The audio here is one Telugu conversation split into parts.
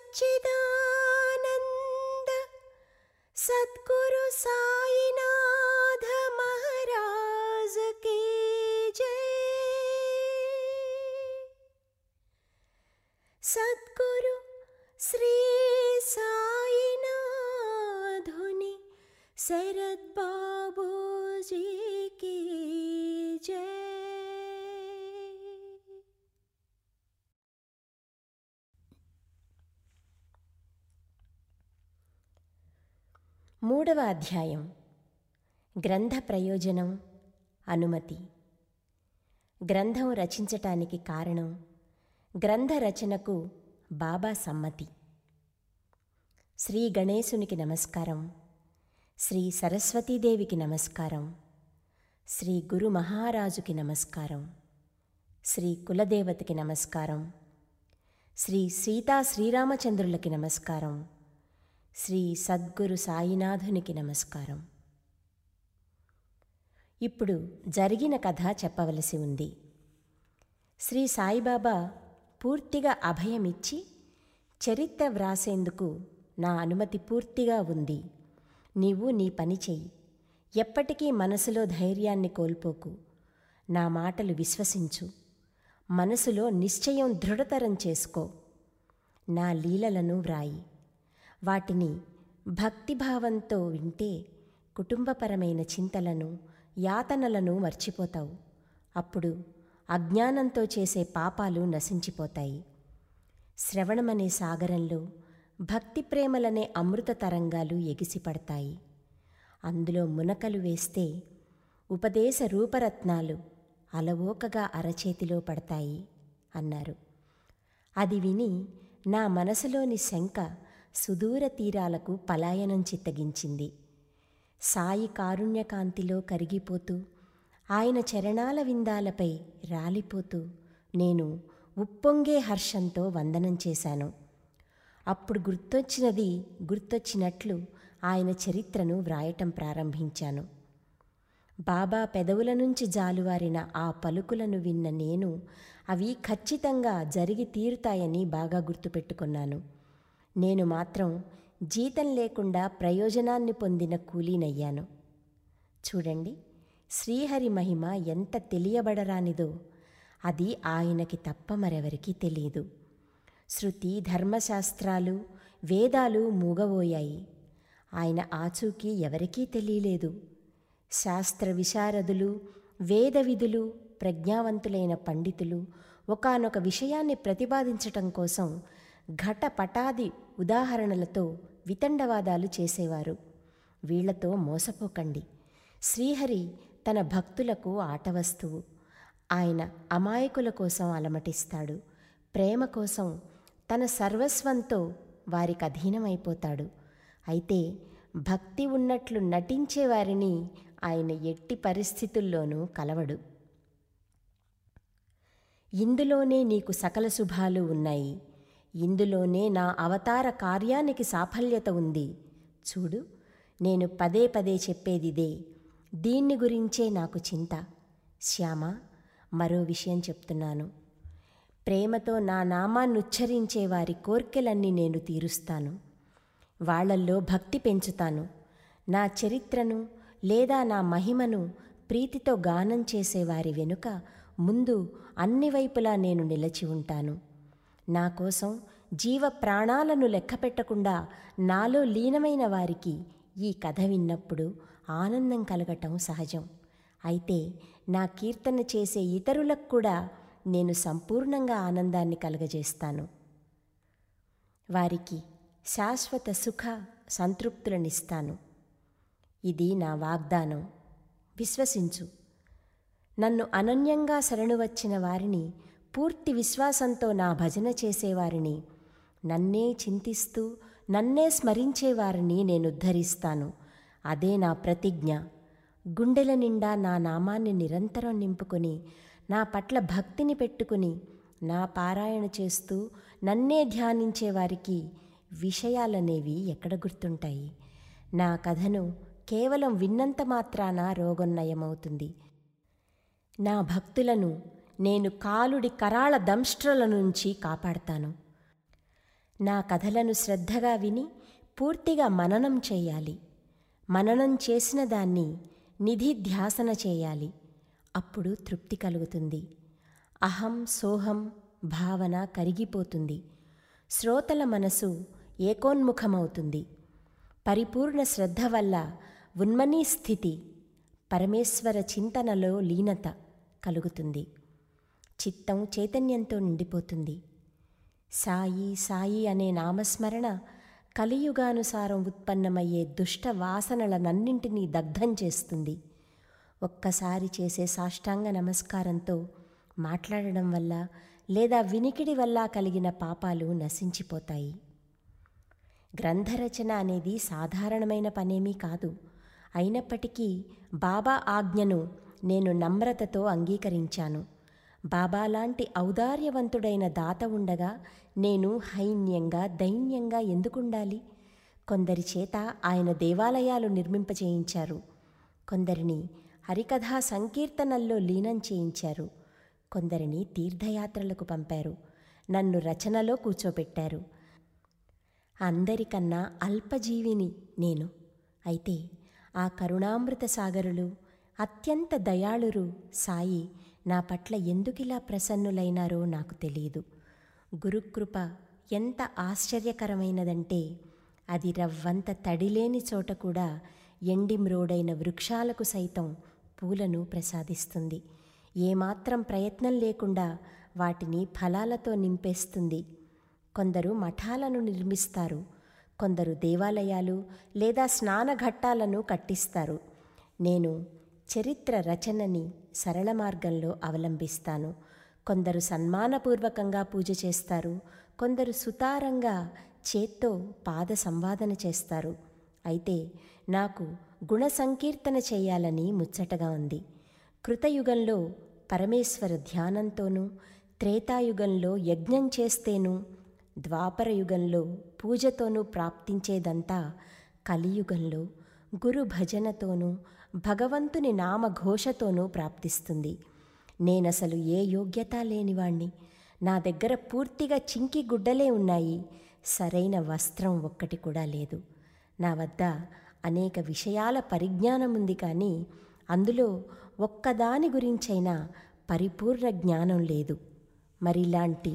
सच्चिदानन्द सद्गुरु साईनाथ महाराज की जय सद्गुरु श्री साईनाथुनि शरद बाबू जी की जय మూడవ అధ్యాయం గ్రంథ ప్రయోజనం అనుమతి గ్రంథం రచించటానికి కారణం గ్రంథ రచనకు బాబా సమ్మతి శ్రీ గణేశునికి నమస్కారం శ్రీ సరస్వతీదేవికి నమస్కారం శ్రీ గురు మహారాజుకి నమస్కారం శ్రీ కులదేవతకి నమస్కారం శ్రీ సీతా శ్రీరామచంద్రులకి నమస్కారం శ్రీ సద్గురు సాయినాథునికి నమస్కారం ఇప్పుడు జరిగిన కథ చెప్పవలసి ఉంది శ్రీ సాయిబాబా పూర్తిగా అభయమిచ్చి చరిత్ర వ్రాసేందుకు నా అనుమతి పూర్తిగా ఉంది నీవు నీ పని చెయ్యి ఎప్పటికీ మనసులో ధైర్యాన్ని కోల్పోకు నా మాటలు విశ్వసించు మనసులో నిశ్చయం దృఢతరం చేసుకో నా లీలలను వ్రాయి వాటిని భక్తిభావంతో వింటే కుటుంబపరమైన చింతలను యాతనలను మర్చిపోతావు అప్పుడు అజ్ఞానంతో చేసే పాపాలు నశించిపోతాయి శ్రవణమనే సాగరంలో భక్తి ప్రేమలనే అమృత తరంగాలు ఎగిసిపడతాయి అందులో మునకలు వేస్తే ఉపదేశ రూపరత్నాలు అలవోకగా అరచేతిలో పడతాయి అన్నారు అది విని నా మనసులోని శంక సుదూర తీరాలకు పలాయనం చిత్తగించింది సాయి కారుణ్యకాంతిలో కరిగిపోతూ ఆయన చరణాల విందాలపై రాలిపోతూ నేను ఉప్పొంగే హర్షంతో వందనం చేశాను అప్పుడు గుర్తొచ్చినది గుర్తొచ్చినట్లు ఆయన చరిత్రను వ్రాయటం ప్రారంభించాను బాబా పెదవుల నుంచి జాలువారిన ఆ పలుకులను విన్న నేను అవి ఖచ్చితంగా జరిగి తీరుతాయని బాగా గుర్తుపెట్టుకున్నాను నేను మాత్రం జీతం లేకుండా ప్రయోజనాన్ని పొందిన కూలీనయ్యాను చూడండి శ్రీహరి మహిమ ఎంత తెలియబడరానిదో అది ఆయనకి తప్ప మరెవరికీ తెలియదు శృతి ధర్మశాస్త్రాలు వేదాలు మూగబోయాయి ఆయన ఆచూకీ ఎవరికీ తెలియలేదు శాస్త్ర విశారదులు వేద విధులు ప్రజ్ఞావంతులైన పండితులు ఒకానొక విషయాన్ని ప్రతిపాదించటం కోసం ఘటపటాది ఉదాహరణలతో వితండవాదాలు చేసేవారు వీళ్లతో మోసపోకండి శ్రీహరి తన భక్తులకు ఆటవస్తువు ఆయన అమాయకుల కోసం అలమటిస్తాడు ప్రేమ కోసం తన సర్వస్వంతో వారికి అధీనమైపోతాడు అయితే భక్తి ఉన్నట్లు నటించే వారిని ఆయన ఎట్టి పరిస్థితుల్లోనూ కలవడు ఇందులోనే నీకు సకల శుభాలు ఉన్నాయి ఇందులోనే నా అవతార కార్యానికి సాఫల్యత ఉంది చూడు నేను పదే పదే చెప్పేదిదే దీన్ని గురించే నాకు చింత శ్యామ మరో విషయం చెప్తున్నాను ప్రేమతో నా నామాన్ని ఉచ్చరించే వారి కోర్కెలన్నీ నేను తీరుస్తాను వాళ్లల్లో భక్తి పెంచుతాను నా చరిత్రను లేదా నా మహిమను ప్రీతితో గానం చేసేవారి వెనుక ముందు అన్ని వైపులా నేను నిలచి ఉంటాను నా కోసం జీవ ప్రాణాలను లెక్కపెట్టకుండా నాలో లీనమైన వారికి ఈ కథ విన్నప్పుడు ఆనందం కలగటం సహజం అయితే నా కీర్తన చేసే ఇతరులకు కూడా నేను సంపూర్ణంగా ఆనందాన్ని కలగజేస్తాను వారికి శాశ్వత సుఖ సంతృప్తులనిస్తాను ఇది నా వాగ్దానం విశ్వసించు నన్ను అనన్యంగా శరణు వచ్చిన వారిని పూర్తి విశ్వాసంతో నా భజన చేసేవారిని నన్నే చింతిస్తూ నన్నే స్మరించేవారిని నేను ఉద్ధరిస్తాను అదే నా ప్రతిజ్ఞ గుండెల నిండా నా నామాన్ని నిరంతరం నింపుకొని నా పట్ల భక్తిని పెట్టుకుని నా పారాయణ చేస్తూ నన్నే ధ్యానించే వారికి విషయాలనేవి ఎక్కడ గుర్తుంటాయి నా కథను కేవలం విన్నంత మాత్రాన రోగం నయమవుతుంది నా భక్తులను నేను కాలుడి కరాళ దంష్ట్రల నుంచి కాపాడతాను నా కథలను శ్రద్ధగా విని పూర్తిగా మననం చేయాలి మననం చేసిన దాన్ని నిధిధ్యాసన చేయాలి అప్పుడు తృప్తి కలుగుతుంది అహం సోహం భావన కరిగిపోతుంది శ్రోతల మనసు ఏకోన్ముఖమవుతుంది పరిపూర్ణ శ్రద్ధ వల్ల ఉన్మనీ స్థితి పరమేశ్వర చింతనలో లీనత కలుగుతుంది చిత్తం చైతన్యంతో నిండిపోతుంది సాయి సాయి అనే నామస్మరణ కలియుగానుసారం ఉత్పన్నమయ్యే దుష్ట వాసనలనన్నింటినీ దగ్ధం చేస్తుంది ఒక్కసారి చేసే సాష్టాంగ నమస్కారంతో మాట్లాడడం వల్ల లేదా వినికిడి వల్ల కలిగిన పాపాలు నశించిపోతాయి గ్రంథరచన అనేది సాధారణమైన పనేమీ కాదు అయినప్పటికీ బాబా ఆజ్ఞను నేను నమ్రతతో అంగీకరించాను బాబా లాంటి ఔదార్యవంతుడైన దాత ఉండగా నేను హైన్యంగా దైన్యంగా ఎందుకుండాలి కొందరి చేత ఆయన దేవాలయాలు నిర్మింపచేయించారు కొందరిని హరికథా సంకీర్తనల్లో లీనం చేయించారు కొందరిని తీర్థయాత్రలకు పంపారు నన్ను రచనలో కూర్చోబెట్టారు అందరికన్నా అల్పజీవిని నేను అయితే ఆ కరుణామృత సాగరులు అత్యంత దయాళురు సాయి నా పట్ల ఎందుకిలా ప్రసన్నులైనారో నాకు తెలియదు గురుకృప ఎంత ఆశ్చర్యకరమైనదంటే అది రవ్వంత తడిలేని చోట కూడా ఎండిమ్రోడైన వృక్షాలకు సైతం పూలను ప్రసాదిస్తుంది ఏమాత్రం ప్రయత్నం లేకుండా వాటిని ఫలాలతో నింపేస్తుంది కొందరు మఠాలను నిర్మిస్తారు కొందరు దేవాలయాలు లేదా స్నానఘట్టాలను కట్టిస్తారు నేను చరిత్ర రచనని సరళ మార్గంలో అవలంబిస్తాను కొందరు సన్మానపూర్వకంగా పూజ చేస్తారు కొందరు సుతారంగా చేత్తో పాద సంవాదన చేస్తారు అయితే నాకు గుణ సంకీర్తన చేయాలని ముచ్చటగా ఉంది కృతయుగంలో పరమేశ్వర ధ్యానంతోనూ త్రేతాయుగంలో యజ్ఞం చేస్తేనూ ద్వాపరయుగంలో పూజతోనూ ప్రాప్తించేదంతా కలియుగంలో గురు భజనతోనూ భగవంతుని నామఘోషతోనూ ప్రాప్తిస్తుంది నేనసలు ఏ యోగ్యత లేనివాణ్ణి నా దగ్గర పూర్తిగా చింకి గుడ్డలే ఉన్నాయి సరైన వస్త్రం ఒక్కటి కూడా లేదు నా వద్ద అనేక విషయాల పరిజ్ఞానం ఉంది కానీ అందులో ఒక్కదాని గురించైనా పరిపూర్ణ జ్ఞానం లేదు మరిలాంటి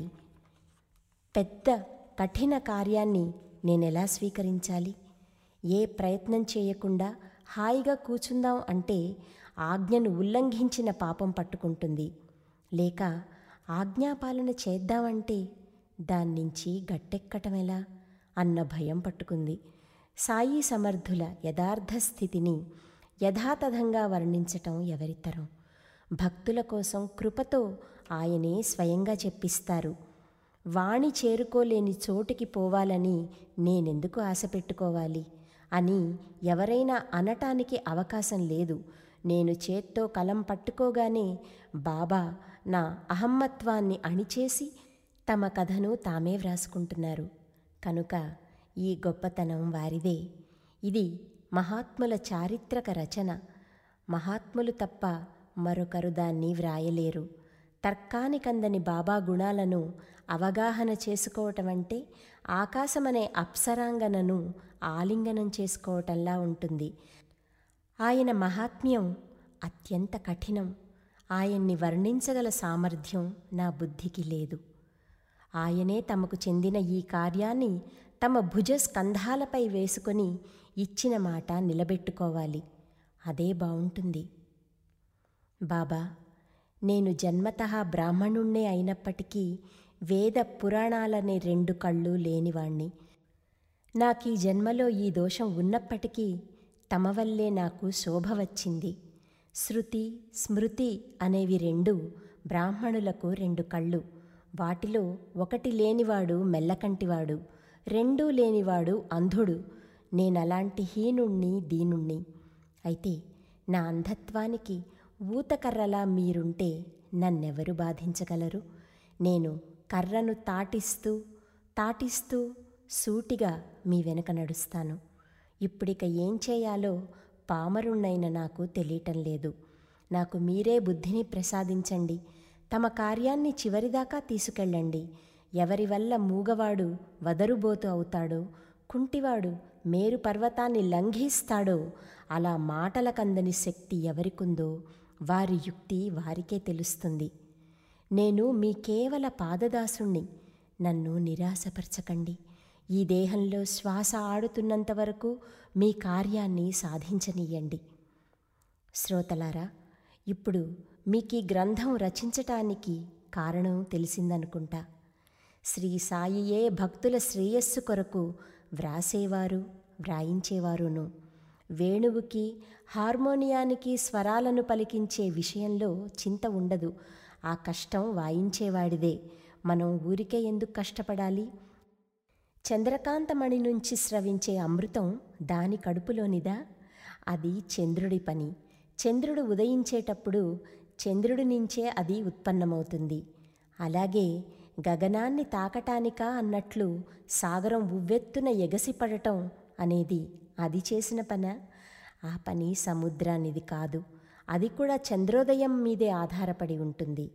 పెద్ద కఠిన కార్యాన్ని నేనెలా స్వీకరించాలి ఏ ప్రయత్నం చేయకుండా హాయిగా కూర్చుందాం అంటే ఆజ్ఞను ఉల్లంఘించిన పాపం పట్టుకుంటుంది లేక ఆజ్ఞాపాలన చేద్దామంటే దాన్నించి గట్టెక్కటమెలా అన్న భయం పట్టుకుంది సాయి సమర్థుల యథార్థ స్థితిని యథాతథంగా వర్ణించటం ఎవరితరం భక్తుల కోసం కృపతో ఆయనే స్వయంగా చెప్పిస్తారు వాణి చేరుకోలేని చోటికి పోవాలని నేనెందుకు ఆశ పెట్టుకోవాలి అని ఎవరైనా అనటానికి అవకాశం లేదు నేను చేత్తో కలం పట్టుకోగానే బాబా నా అహమ్మత్వాన్ని అణిచేసి తమ కథను తామే వ్రాసుకుంటున్నారు కనుక ఈ గొప్పతనం వారిదే ఇది మహాత్ముల చారిత్రక రచన మహాత్ములు తప్ప మరొకరు దాన్ని వ్రాయలేరు తర్కానికందని బాబా గుణాలను అవగాహన చేసుకోవటం అంటే ఆకాశమనే అప్సరాంగనను ఆలింగనం చేసుకోవటంలా ఉంటుంది ఆయన మహాత్మ్యం అత్యంత కఠినం ఆయన్ని వర్ణించగల సామర్థ్యం నా బుద్ధికి లేదు ఆయనే తమకు చెందిన ఈ కార్యాన్ని తమ భుజ స్కంధాలపై వేసుకొని ఇచ్చిన మాట నిలబెట్టుకోవాలి అదే బావుంటుంది బాబా నేను జన్మతః బ్రాహ్మణుణ్ణే అయినప్పటికీ వేద పురాణాలనే రెండు కళ్ళు లేనివాణ్ణి నాకీ జన్మలో ఈ దోషం ఉన్నప్పటికీ తమ వల్లే నాకు శోభ వచ్చింది శృతి స్మృతి అనేవి రెండు బ్రాహ్మణులకు రెండు కళ్ళు వాటిలో ఒకటి లేనివాడు మెల్లకంటివాడు రెండూ లేనివాడు అంధుడు నేనలాంటి హీనుణ్ణి దీనుణ్ణి అయితే నా అంధత్వానికి ఊతకర్రలా మీరుంటే నన్నెవరు బాధించగలరు నేను కర్రను తాటిస్తూ తాటిస్తూ సూటిగా మీ వెనక నడుస్తాను ఇప్పుడిక ఏం చేయాలో పామరుణ్ణైన నాకు తెలియటం లేదు నాకు మీరే బుద్ధిని ప్రసాదించండి తమ కార్యాన్ని చివరిదాకా తీసుకెళ్ళండి ఎవరి వల్ల మూగవాడు వదరుబోతు అవుతాడో కుంటివాడు మేరు పర్వతాన్ని లంఘిస్తాడో అలా మాటలకందని శక్తి ఎవరికుందో వారి యుక్తి వారికే తెలుస్తుంది నేను మీ కేవల పాదదాసుణ్ణి నన్ను నిరాశపరచకండి ఈ దేహంలో శ్వాస ఆడుతున్నంత వరకు మీ కార్యాన్ని సాధించనీయండి శ్రోతలారా ఇప్పుడు మీకు ఈ గ్రంథం రచించటానికి కారణం తెలిసిందనుకుంటా శ్రీ సాయియే భక్తుల శ్రేయస్సు కొరకు వ్రాసేవారు వ్రాయించేవారును వేణువుకి హార్మోనియానికి స్వరాలను పలికించే విషయంలో చింత ఉండదు ఆ కష్టం వాయించేవాడిదే మనం ఊరికే ఎందుకు కష్టపడాలి చంద్రకాంతమణి నుంచి స్రవించే అమృతం దాని కడుపులోనిదా అది చంద్రుడి పని చంద్రుడు ఉదయించేటప్పుడు చంద్రుడి నుంచే అది ఉత్పన్నమవుతుంది అలాగే గగనాన్ని తాకటానికా అన్నట్లు సాగరం ఉవ్వెత్తున ఎగసిపడటం అనేది అది చేసిన పన ఆ పని సముద్రానిది కాదు అది కూడా చంద్రోదయం మీదే ఆధారపడి ఉంటుంది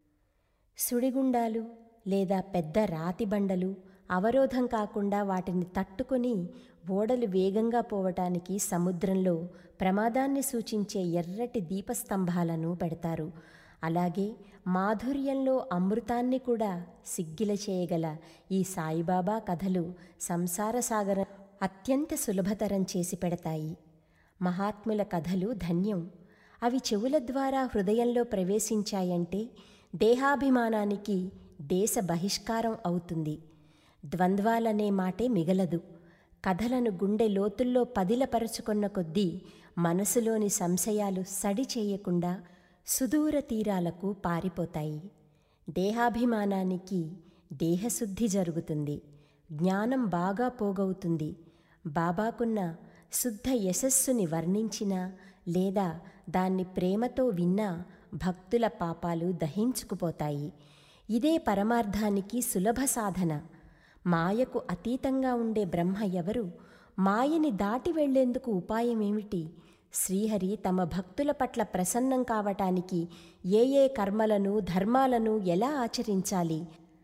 సుడిగుండాలు లేదా పెద్ద రాతి బండలు అవరోధం కాకుండా వాటిని తట్టుకొని ఓడలు వేగంగా పోవటానికి సముద్రంలో ప్రమాదాన్ని సూచించే ఎర్రటి దీపస్తంభాలను పెడతారు అలాగే మాధుర్యంలో అమృతాన్ని కూడా సిగ్గిల చేయగల ఈ సాయిబాబా కథలు సంసార సాగరం అత్యంత సులభతరం చేసి పెడతాయి మహాత్ముల కథలు ధన్యం అవి చెవుల ద్వారా హృదయంలో ప్రవేశించాయంటే దేహాభిమానానికి దేశ బహిష్కారం అవుతుంది ద్వంద్వాలనే మాటే మిగలదు కథలను గుండె లోతుల్లో పదిలపరుచుకున్న కొద్దీ మనసులోని సంశయాలు సడి చేయకుండా సుదూర తీరాలకు పారిపోతాయి దేహాభిమానానికి దేహశుద్ధి జరుగుతుంది జ్ఞానం బాగా పోగవుతుంది బాబాకున్న శుద్ధ యశస్సుని వర్ణించినా లేదా దాన్ని ప్రేమతో విన్నా భక్తుల పాపాలు దహించుకుపోతాయి ఇదే పరమార్థానికి సులభ సాధన మాయకు అతీతంగా ఉండే బ్రహ్మ ఎవరు మాయని దాటి వెళ్లేందుకు ఉపాయమేమిటి శ్రీహరి తమ భక్తుల పట్ల ప్రసన్నం కావటానికి ఏ ఏ కర్మలను ధర్మాలను ఎలా ఆచరించాలి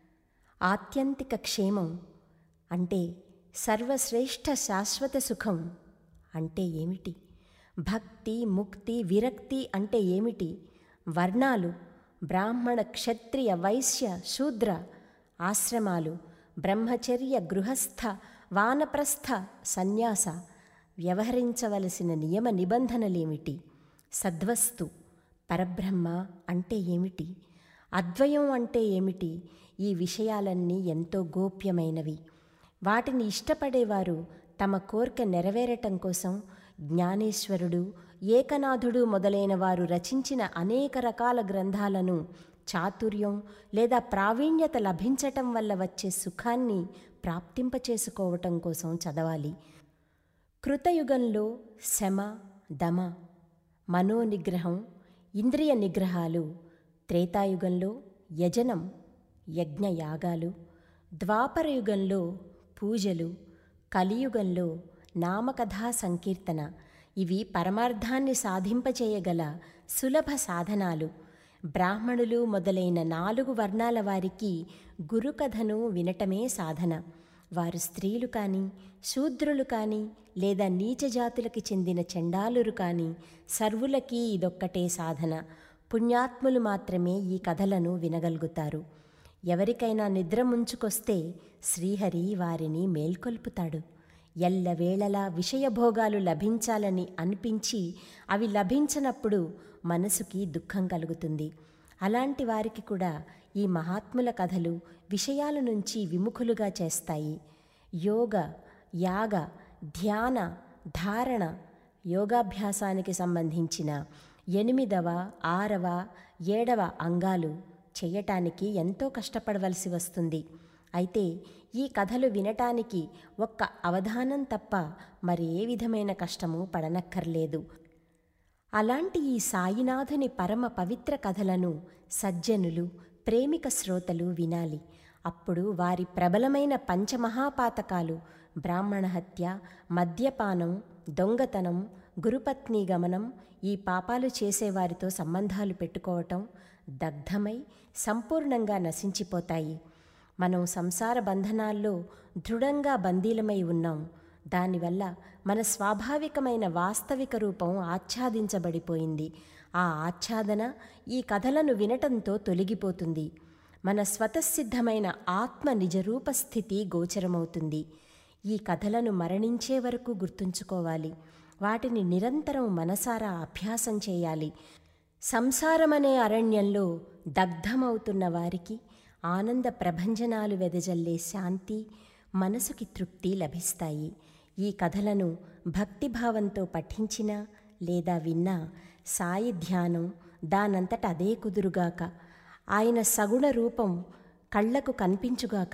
ఆత్యంతిక క్షేమం అంటే సర్వశ్రేష్ఠ శాశ్వత సుఖం అంటే ఏమిటి భక్తి ముక్తి విరక్తి అంటే ఏమిటి వర్ణాలు బ్రాహ్మణ క్షత్రియ వైశ్య శూద్ర ఆశ్రమాలు బ్రహ్మచర్య గృహస్థ వానప్రస్థ సన్యాస వ్యవహరించవలసిన నియమ నిబంధనలేమిటి సద్వస్తు పరబ్రహ్మ అంటే ఏమిటి అద్వయం అంటే ఏమిటి ఈ విషయాలన్నీ ఎంతో గోప్యమైనవి వాటిని ఇష్టపడేవారు తమ కోరిక నెరవేరటం కోసం జ్ఞానేశ్వరుడు ఏకనాథుడు మొదలైన వారు రచించిన అనేక రకాల గ్రంథాలను చాతుర్యం లేదా ప్రావీణ్యత లభించటం వల్ల వచ్చే సుఖాన్ని ప్రాప్తింపచేసుకోవటం కోసం చదవాలి కృతయుగంలో శమ దమ మనోనిగ్రహం ఇంద్రియ నిగ్రహాలు త్రేతాయుగంలో యజనం యజ్ఞయాగాలు ద్వాపరయుగంలో పూజలు కలియుగంలో నామకథా సంకీర్తన ఇవి పరమార్థాన్ని సాధింపచేయగల సులభ సాధనాలు బ్రాహ్మణులు మొదలైన నాలుగు వర్ణాల వారికి గురుకథను వినటమే సాధన వారు స్త్రీలు కానీ శూద్రులు కానీ లేదా నీచ జాతులకి చెందిన చండాలురు కానీ సర్వులకి ఇదొక్కటే సాధన పుణ్యాత్ములు మాత్రమే ఈ కథలను వినగలుగుతారు ఎవరికైనా నిద్ర ముంచుకొస్తే శ్రీహరి వారిని మేల్కొల్పుతాడు ఎల్లవేళలా విషయభోగాలు లభించాలని అనిపించి అవి లభించనప్పుడు మనసుకి దుఃఖం కలుగుతుంది అలాంటి వారికి కూడా ఈ మహాత్ముల కథలు విషయాల నుంచి విముఖులుగా చేస్తాయి యోగ యాగ ధ్యాన ధారణ యోగాభ్యాసానికి సంబంధించిన ఎనిమిదవ ఆరవ ఏడవ అంగాలు చేయటానికి ఎంతో కష్టపడవలసి వస్తుంది అయితే ఈ కథలు వినటానికి ఒక్క అవధానం తప్ప మరి ఏ విధమైన కష్టము పడనక్కర్లేదు అలాంటి ఈ సాయినాథుని పరమ పవిత్ర కథలను సజ్జనులు ప్రేమిక శ్రోతలు వినాలి అప్పుడు వారి ప్రబలమైన పంచమహాపాతకాలు బ్రాహ్మణ హత్య మద్యపానం దొంగతనం గురుపత్ని గమనం ఈ పాపాలు చేసేవారితో సంబంధాలు పెట్టుకోవటం దగ్ధమై సంపూర్ణంగా నశించిపోతాయి మనం సంసార బంధనాల్లో దృఢంగా బందీలమై ఉన్నాం దానివల్ల మన స్వాభావికమైన వాస్తవిక రూపం ఆచ్ఛాదించబడిపోయింది ఆ ఆచ్ఛాదన ఈ కథలను వినటంతో తొలగిపోతుంది మన స్వతసిద్ధమైన ఆత్మ నిజరూప స్థితి గోచరమవుతుంది ఈ కథలను మరణించే వరకు గుర్తుంచుకోవాలి వాటిని నిరంతరం మనసారా అభ్యాసం చేయాలి సంసారమనే అరణ్యంలో దగ్ధమవుతున్న వారికి ఆనంద ప్రభంజనాలు వెదజల్లే శాంతి మనసుకి తృప్తి లభిస్తాయి ఈ కథలను భక్తిభావంతో పఠించినా లేదా విన్నా సాయి ధ్యానం దానంతట అదే కుదురుగాక ఆయన సగుణ రూపం కళ్లకు కనిపించుగాక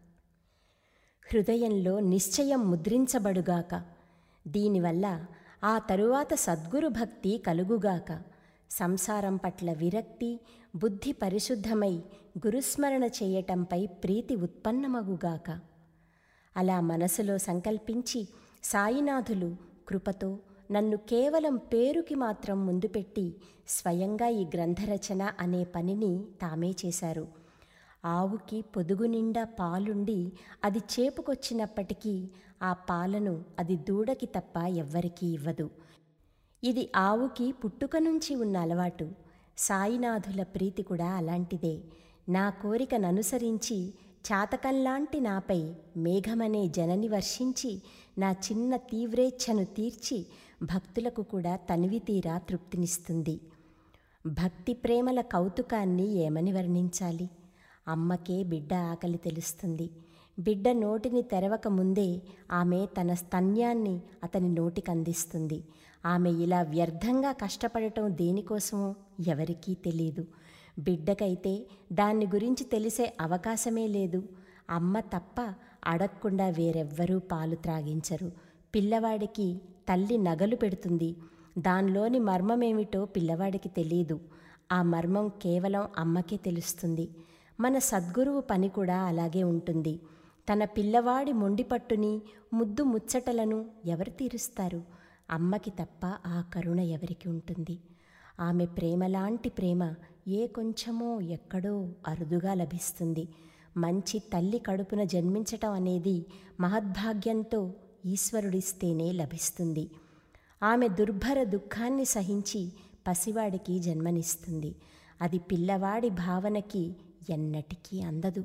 హృదయంలో నిశ్చయం ముద్రించబడుగాక దీనివల్ల ఆ తరువాత సద్గురు భక్తి కలుగుగాక సంసారం పట్ల విరక్తి బుద్ధి పరిశుద్ధమై గురుస్మరణ చేయటంపై ప్రీతి ఉత్పన్నమగుగాక అలా మనసులో సంకల్పించి సాయినాథులు కృపతో నన్ను కేవలం పేరుకి మాత్రం ముందు పెట్టి స్వయంగా ఈ గ్రంథరచన అనే పనిని తామే చేశారు ఆవుకి పొదుగు నిండా పాలుండి అది చేపుకొచ్చినప్పటికీ ఆ పాలను అది దూడకి తప్ప ఎవ్వరికీ ఇవ్వదు ఇది ఆవుకి పుట్టుక నుంచి ఉన్న అలవాటు సాయినాథుల ప్రీతి కూడా అలాంటిదే నా కోరికను అనుసరించి చాతకంలాంటి నాపై మేఘమనే జనని వర్షించి నా చిన్న తీవ్రేచ్ఛను తీర్చి భక్తులకు కూడా తనివి తీరా తృప్తినిస్తుంది భక్తి ప్రేమల కౌతుకాన్ని ఏమని వర్ణించాలి అమ్మకే బిడ్డ ఆకలి తెలుస్తుంది బిడ్డ నోటిని తెరవక ముందే ఆమె తన స్తన్యాన్ని అతని నోటికి అందిస్తుంది ఆమె ఇలా వ్యర్థంగా కష్టపడటం దేనికోసమో ఎవరికీ తెలియదు బిడ్డకైతే దాన్ని గురించి తెలిసే అవకాశమే లేదు అమ్మ తప్ప అడగకుండా వేరెవ్వరూ పాలు త్రాగించరు పిల్లవాడికి తల్లి నగలు పెడుతుంది దానిలోని మర్మమేమిటో పిల్లవాడికి తెలియదు ఆ మర్మం కేవలం అమ్మకే తెలుస్తుంది మన సద్గురువు పని కూడా అలాగే ఉంటుంది తన పిల్లవాడి మొండిపట్టుని ముద్దు ముచ్చటలను ఎవరు తీరుస్తారు అమ్మకి తప్ప ఆ కరుణ ఎవరికి ఉంటుంది ఆమె ప్రేమలాంటి ప్రేమ ఏ కొంచెమో ఎక్కడో అరుదుగా లభిస్తుంది మంచి తల్లి కడుపున జన్మించటం అనేది మహద్భాగ్యంతో ఈశ్వరుడిస్తేనే లభిస్తుంది ఆమె దుర్భర దుఃఖాన్ని సహించి పసివాడికి జన్మనిస్తుంది అది పిల్లవాడి భావనకి ఎన్నటికీ అందదు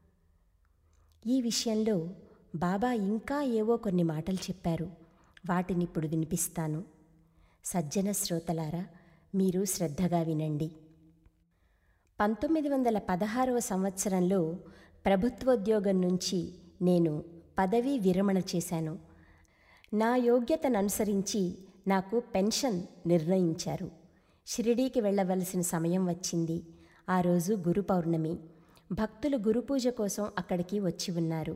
ఈ విషయంలో బాబా ఇంకా ఏవో కొన్ని మాటలు చెప్పారు వాటిని ఇప్పుడు వినిపిస్తాను సజ్జన శ్రోతలారా మీరు శ్రద్ధగా వినండి పంతొమ్మిది వందల పదహారవ సంవత్సరంలో ప్రభుత్వోద్యోగం నుంచి నేను పదవీ విరమణ చేశాను నా యోగ్యతను అనుసరించి నాకు పెన్షన్ నిర్ణయించారు షిరిడీకి వెళ్ళవలసిన సమయం వచ్చింది ఆ రోజు గురు పౌర్ణమి భక్తులు గురుపూజ కోసం అక్కడికి వచ్చి ఉన్నారు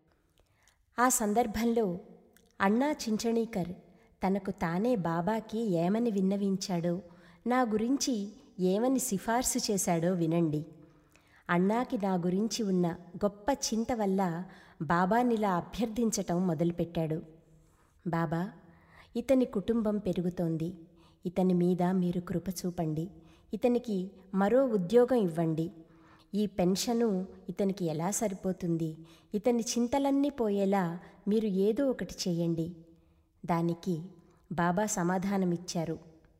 ఆ సందర్భంలో అన్నా చించణీకర్ తనకు తానే బాబాకి ఏమని విన్నవించాడో నా గురించి ఏమని సిఫార్సు చేశాడో వినండి అన్నాకి నా గురించి ఉన్న గొప్ప చింత వల్ల బాబానిలా అభ్యర్థించటం మొదలుపెట్టాడు బాబా ఇతని కుటుంబం పెరుగుతోంది ఇతని మీద మీరు కృప చూపండి ఇతనికి మరో ఉద్యోగం ఇవ్వండి ఈ పెన్షను ఇతనికి ఎలా సరిపోతుంది ఇతని చింతలన్నీ పోయేలా మీరు ఏదో ఒకటి చేయండి దానికి బాబా సమాధానమిచ్చారు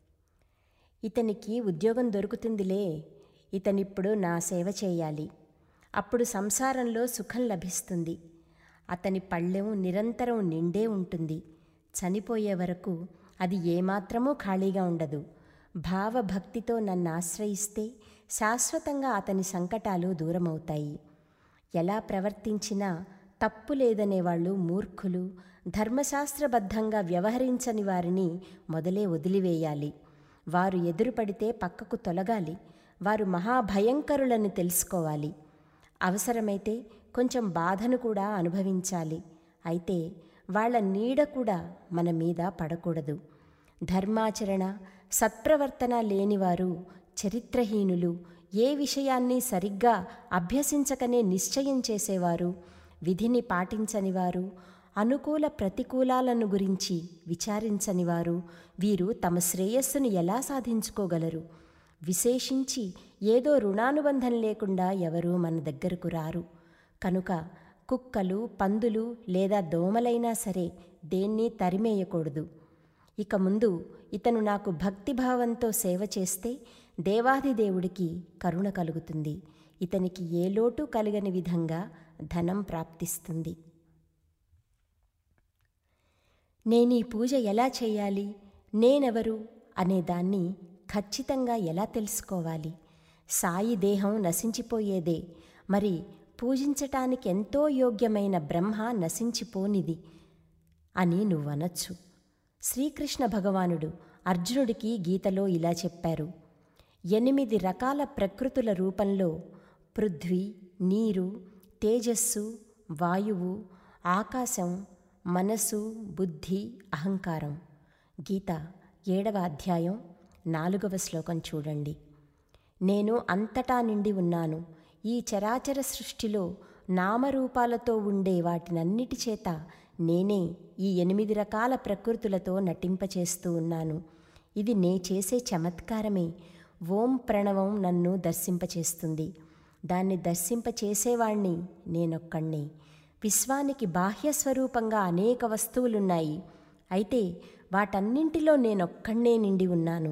ఇతనికి ఉద్యోగం దొరుకుతుందిలే ఇతనిప్పుడు నా సేవ చేయాలి అప్పుడు సంసారంలో సుఖం లభిస్తుంది అతని పళ్ళెం నిరంతరం నిండే ఉంటుంది చనిపోయే వరకు అది ఏమాత్రమూ ఖాళీగా ఉండదు భావభక్తితో నన్ను ఆశ్రయిస్తే శాశ్వతంగా అతని సంకటాలు దూరమవుతాయి ఎలా ప్రవర్తించినా తప్పు లేదనేవాళ్ళు మూర్ఖులు ధర్మశాస్త్రబద్ధంగా వ్యవహరించని వారిని మొదలే వదిలివేయాలి వారు ఎదురుపడితే పక్కకు తొలగాలి వారు మహాభయంకరులని తెలుసుకోవాలి అవసరమైతే కొంచెం బాధను కూడా అనుభవించాలి అయితే వాళ్ళ నీడ కూడా మన మీద పడకూడదు ధర్మాచరణ సత్ప్రవర్తన లేనివారు చరిత్రహీనులు ఏ విషయాన్ని సరిగ్గా అభ్యసించకనే నిశ్చయం చేసేవారు విధిని పాటించని వారు అనుకూల ప్రతికూలాలను గురించి విచారించని వారు వీరు తమ శ్రేయస్సును ఎలా సాధించుకోగలరు విశేషించి ఏదో రుణానుబంధం లేకుండా ఎవరూ మన దగ్గరకు రారు కనుక కుక్కలు పందులు లేదా దోమలైనా సరే దేన్ని తరిమేయకూడదు ఇక ముందు ఇతను నాకు భక్తిభావంతో సేవ చేస్తే దేవాదిదేవుడికి కరుణ కలుగుతుంది ఇతనికి ఏ లోటు కలగని విధంగా ధనం ప్రాప్తిస్తుంది నేను ఈ పూజ ఎలా చేయాలి నేనెవరు అనే దాన్ని ఖచ్చితంగా ఎలా తెలుసుకోవాలి సాయి దేహం నశించిపోయేదే మరి పూజించటానికి ఎంతో యోగ్యమైన బ్రహ్మ నశించిపోనిది అని నువ్వనొచ్చు శ్రీకృష్ణ భగవానుడు అర్జునుడికి గీతలో ఇలా చెప్పారు ఎనిమిది రకాల ప్రకృతుల రూపంలో పృథ్వీ నీరు తేజస్సు వాయువు ఆకాశం మనసు బుద్ధి అహంకారం గీత ఏడవ అధ్యాయం నాలుగవ శ్లోకం చూడండి నేను అంతటా నిండి ఉన్నాను ఈ చరాచర సృష్టిలో నామరూపాలతో ఉండే వాటినన్నిటి చేత నేనే ఈ ఎనిమిది రకాల ప్రకృతులతో నటింపచేస్తూ ఉన్నాను ఇది నే చేసే చమత్కారమే ఓం ప్రణవం నన్ను దర్శింపచేస్తుంది దాన్ని దర్శింపచేసేవాణ్ణి నేనొక్కణ్ణే విశ్వానికి బాహ్య స్వరూపంగా అనేక వస్తువులున్నాయి అయితే వాటన్నింటిలో నేనొక్కణ్ణే నిండి ఉన్నాను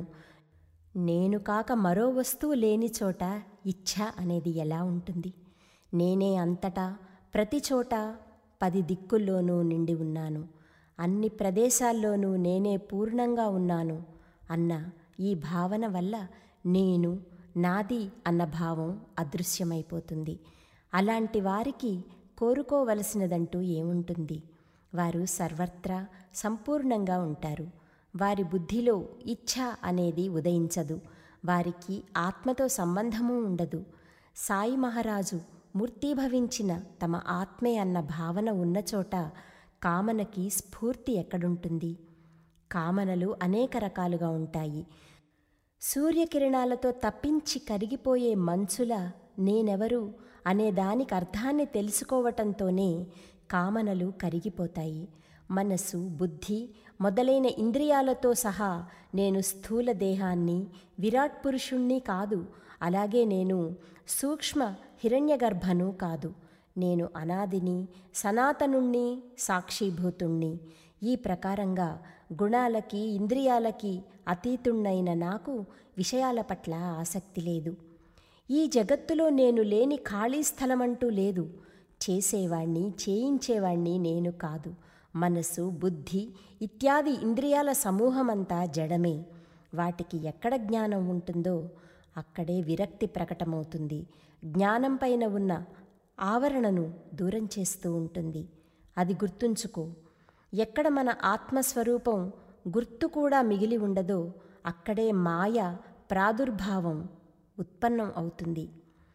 నేను కాక మరో వస్తువు లేని చోట ఇచ్ఛ అనేది ఎలా ఉంటుంది నేనే అంతటా ప్రతి చోట పది దిక్కుల్లోనూ నిండి ఉన్నాను అన్ని ప్రదేశాల్లోనూ నేనే పూర్ణంగా ఉన్నాను అన్న ఈ భావన వల్ల నేను నాది అన్న భావం అదృశ్యమైపోతుంది అలాంటి వారికి కోరుకోవలసినదంటూ ఏముంటుంది వారు సర్వత్రా సంపూర్ణంగా ఉంటారు వారి బుద్ధిలో ఇచ్ఛ అనేది ఉదయించదు వారికి ఆత్మతో సంబంధము ఉండదు సాయి మహారాజు మూర్తీభవించిన తమ ఆత్మే అన్న భావన ఉన్న చోట కామనకి స్ఫూర్తి ఎక్కడుంటుంది కామనలు అనేక రకాలుగా ఉంటాయి సూర్యకిరణాలతో తప్పించి కరిగిపోయే మంచుల నేనెవరు అనే దానికి అర్థాన్ని తెలుసుకోవటంతోనే కామనలు కరిగిపోతాయి మనసు బుద్ధి మొదలైన ఇంద్రియాలతో సహా నేను స్థూల దేహాన్ని విరాట్ పురుషుణ్ణి కాదు అలాగే నేను సూక్ష్మ హిరణ్యగర్భను కాదు నేను అనాదిని సనాతనుణ్ణి సాక్షిభూతుణ్ణి ఈ ప్రకారంగా గుణాలకి ఇంద్రియాలకి అతీతుణ్ణైన నాకు విషయాల పట్ల ఆసక్తి లేదు ఈ జగత్తులో నేను లేని ఖాళీ స్థలమంటూ లేదు చేసేవాణ్ణి చేయించేవాణ్ణి నేను కాదు మనసు బుద్ధి ఇత్యాది ఇంద్రియాల సమూహమంతా జడమే వాటికి ఎక్కడ జ్ఞానం ఉంటుందో అక్కడే విరక్తి ప్రకటమవుతుంది జ్ఞానం పైన ఉన్న ఆవరణను దూరం చేస్తూ ఉంటుంది అది గుర్తుంచుకో ఎక్కడ మన ఆత్మస్వరూపం గుర్తు కూడా మిగిలి ఉండదో అక్కడే మాయ ప్రాదుర్భావం ఉత్పన్నం అవుతుంది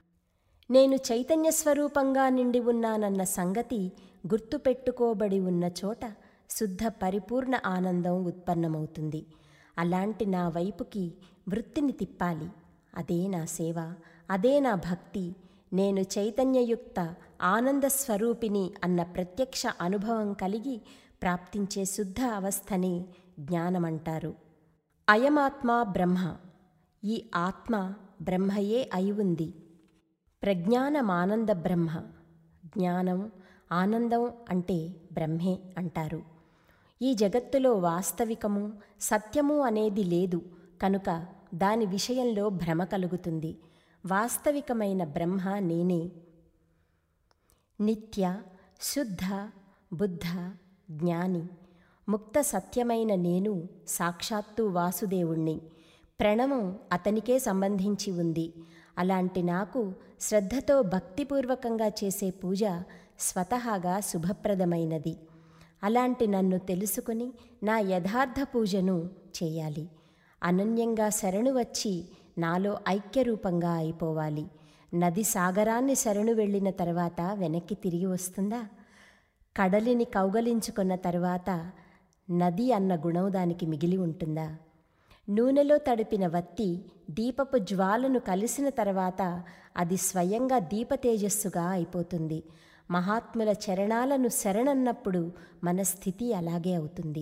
నేను చైతన్య స్వరూపంగా నిండి ఉన్నానన్న సంగతి గుర్తుపెట్టుకోబడి ఉన్న చోట శుద్ధ పరిపూర్ణ ఆనందం ఉత్పన్నమవుతుంది అలాంటి నా వైపుకి వృత్తిని తిప్పాలి అదే నా సేవ అదే నా భక్తి నేను చైతన్యయుక్త ఆనంద స్వరూపిణి అన్న ప్రత్యక్ష అనుభవం కలిగి ప్రాప్తించే శుద్ధ అవస్థని జ్ఞానమంటారు అయమాత్మ బ్రహ్మ ఈ ఆత్మ బ్రహ్మయే అయి ఉంది ప్రజ్ఞానమానంద బ్రహ్మ జ్ఞానం ఆనందం అంటే బ్రహ్మే అంటారు ఈ జగత్తులో వాస్తవికము సత్యము అనేది లేదు కనుక దాని విషయంలో భ్రమ కలుగుతుంది వాస్తవికమైన బ్రహ్మ నేనే నిత్య శుద్ధ బుద్ధ జ్ఞాని ముక్త సత్యమైన నేను సాక్షాత్తు వాసుదేవుణ్ణి ప్రణవం అతనికే సంబంధించి ఉంది అలాంటి నాకు శ్రద్ధతో భక్తిపూర్వకంగా చేసే పూజ స్వతహాగా శుభప్రదమైనది అలాంటి నన్ను తెలుసుకుని నా యథార్థ పూజను చేయాలి అనన్యంగా శరణు వచ్చి నాలో ఐక్యరూపంగా అయిపోవాలి నది సాగరాన్ని శరణు వెళ్ళిన తర్వాత వెనక్కి తిరిగి వస్తుందా కడలిని కౌగలించుకున్న తర్వాత నది అన్న గుణం దానికి మిగిలి ఉంటుందా నూనెలో తడిపిన వత్తి దీపపు జ్వాలను కలిసిన తర్వాత అది స్వయంగా దీపతేజస్సుగా అయిపోతుంది మహాత్ముల చరణాలను శరణన్నప్పుడు మన స్థితి అలాగే అవుతుంది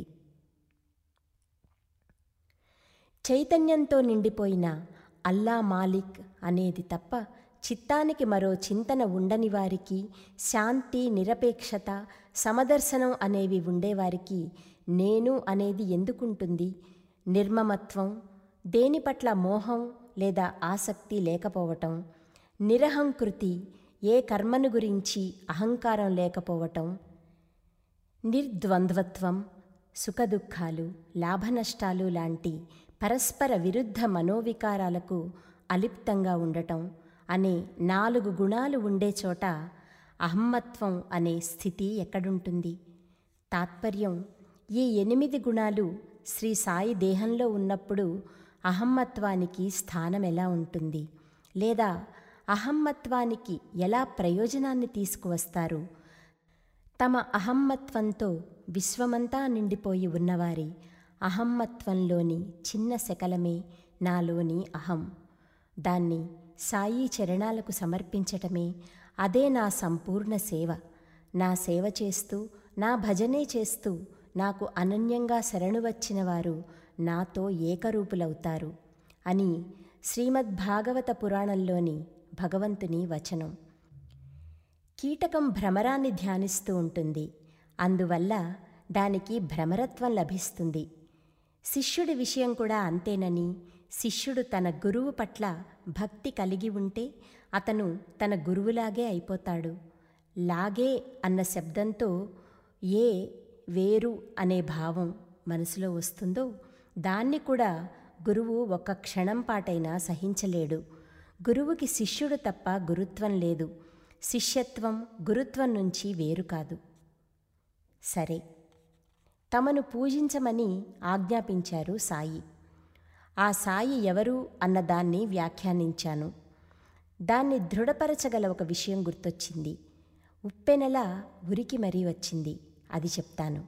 చైతన్యంతో నిండిపోయిన అల్లా మాలిక్ అనేది తప్ప చిత్తానికి మరో చింతన ఉండని వారికి శాంతి నిరపేక్షత సమదర్శనం అనేవి ఉండేవారికి నేను అనేది ఎందుకుంటుంది నిర్మమత్వం దేని పట్ల మోహం లేదా ఆసక్తి లేకపోవటం నిరహంకృతి ఏ కర్మను గురించి అహంకారం లేకపోవటం నిర్ద్వంద్వత్వం సుఖదుఖాలు లాభనష్టాలు లాంటి పరస్పర విరుద్ధ మనోవికారాలకు అలిప్తంగా ఉండటం అనే నాలుగు గుణాలు ఉండే చోట అహమ్మత్వం అనే స్థితి ఎక్కడుంటుంది తాత్పర్యం ఈ ఎనిమిది గుణాలు శ్రీ సాయి దేహంలో ఉన్నప్పుడు అహమ్మత్వానికి స్థానం ఎలా ఉంటుంది లేదా అహమ్మత్వానికి ఎలా ప్రయోజనాన్ని తీసుకువస్తారు తమ అహమ్మత్వంతో విశ్వమంతా నిండిపోయి ఉన్నవారి అహమ్మత్వంలోని చిన్న శకలమే నాలోని అహం దాన్ని సాయి చరణాలకు సమర్పించటమే అదే నా సంపూర్ణ సేవ నా సేవ చేస్తూ నా భజనే చేస్తూ నాకు అనన్యంగా శరణు వచ్చిన వారు నాతో ఏకరూపులవుతారు అని శ్రీమద్ భాగవత పురాణంలోని భగవంతుని వచనం కీటకం భ్రమరాన్ని ధ్యానిస్తూ ఉంటుంది అందువల్ల దానికి భ్రమరత్వం లభిస్తుంది శిష్యుడి విషయం కూడా అంతేనని శిష్యుడు తన గురువు పట్ల భక్తి కలిగి ఉంటే అతను తన గురువులాగే అయిపోతాడు లాగే అన్న శబ్దంతో ఏ వేరు అనే భావం మనసులో వస్తుందో దాన్ని కూడా గురువు ఒక్క క్షణం పాటైనా సహించలేడు గురువుకి శిష్యుడు తప్ప గురుత్వం లేదు శిష్యత్వం గురుత్వం నుంచి వేరు కాదు సరే తమను పూజించమని ఆజ్ఞాపించారు సాయి ఆ సాయి ఎవరు అన్నదాన్ని వ్యాఖ్యానించాను దాన్ని దృఢపరచగల ఒక విషయం గుర్తొచ్చింది ఉప్పెనెల ఉరికి మరీ వచ్చింది అది చెప్తాను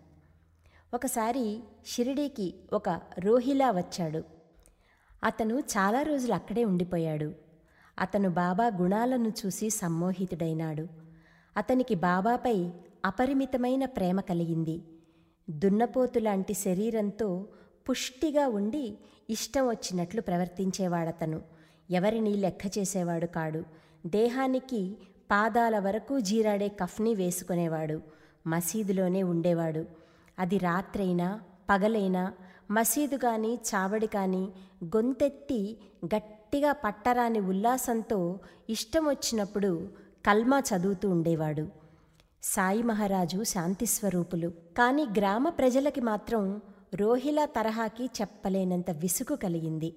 ఒకసారి షిరిడీకి ఒక రోహిలా వచ్చాడు అతను చాలా రోజులు అక్కడే ఉండిపోయాడు అతను బాబా గుణాలను చూసి సమ్మోహితుడైనాడు అతనికి బాబాపై అపరిమితమైన ప్రేమ కలిగింది దున్నపోతు లాంటి శరీరంతో పుష్టిగా ఉండి ఇష్టం వచ్చినట్లు ప్రవర్తించేవాడతను ఎవరిని లెక్క చేసేవాడు కాడు దేహానికి పాదాల వరకు జీరాడే కఫ్ని వేసుకునేవాడు మసీదులోనే ఉండేవాడు అది రాత్రైనా పగలైనా మసీదు కానీ చావడి కానీ గొంతెత్తి గట్టిగా పట్టరాని ఉల్లాసంతో ఇష్టం వచ్చినప్పుడు కల్మా చదువుతూ ఉండేవాడు సాయి మహారాజు శాంతి స్వరూపులు కానీ గ్రామ ప్రజలకి మాత్రం రోహిలా తరహాకి చెప్పలేనంత విసుగు కలిగింది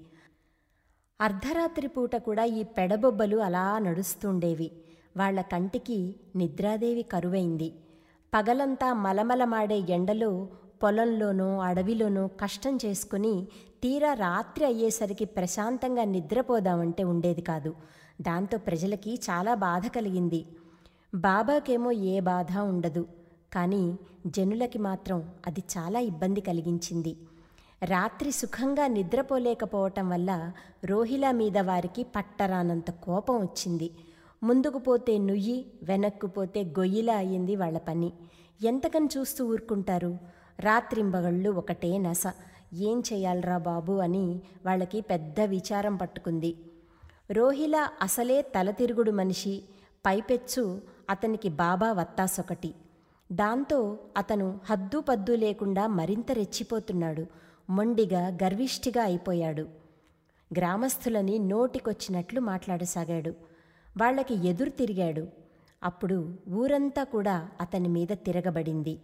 అర్ధరాత్రి పూట కూడా ఈ పెడబొబ్బలు అలా నడుస్తుండేవి వాళ్ల కంటికి నిద్రాదేవి కరువైంది పగలంతా మలమలమాడే ఎండలో పొలంలోనో అడవిలోనో కష్టం చేసుకుని తీరా రాత్రి అయ్యేసరికి ప్రశాంతంగా నిద్రపోదామంటే ఉండేది కాదు దాంతో ప్రజలకి చాలా బాధ కలిగింది బాబాకేమో ఏ బాధ ఉండదు కానీ జనులకి మాత్రం అది చాలా ఇబ్బంది కలిగించింది రాత్రి సుఖంగా నిద్రపోలేకపోవటం వల్ల రోహిలా మీద వారికి పట్టరానంత కోపం వచ్చింది ముందుకు పోతే నుయ్యి వెనక్కు పోతే గొయ్యిలా అయ్యింది వాళ్ళ పని ఎంతకని చూస్తూ ఊరుకుంటారు రాత్రింబగళ్ళు ఒకటే నస ఏం చెయ్యాలరా బాబు అని వాళ్ళకి పెద్ద విచారం పట్టుకుంది రోహిలా అసలే తలతిరుగుడు మనిషి పైపెచ్చు అతనికి బాబా వత్తాసొకటి దాంతో అతను హద్దు పద్దు లేకుండా మరింత రెచ్చిపోతున్నాడు మొండిగా గర్విష్ఠిగా అయిపోయాడు గ్రామస్తులని నోటికొచ్చినట్లు మాట్లాడసాగాడు వాళ్ళకి ఎదురు తిరిగాడు అప్పుడు ఊరంతా కూడా అతని మీద తిరగబడింది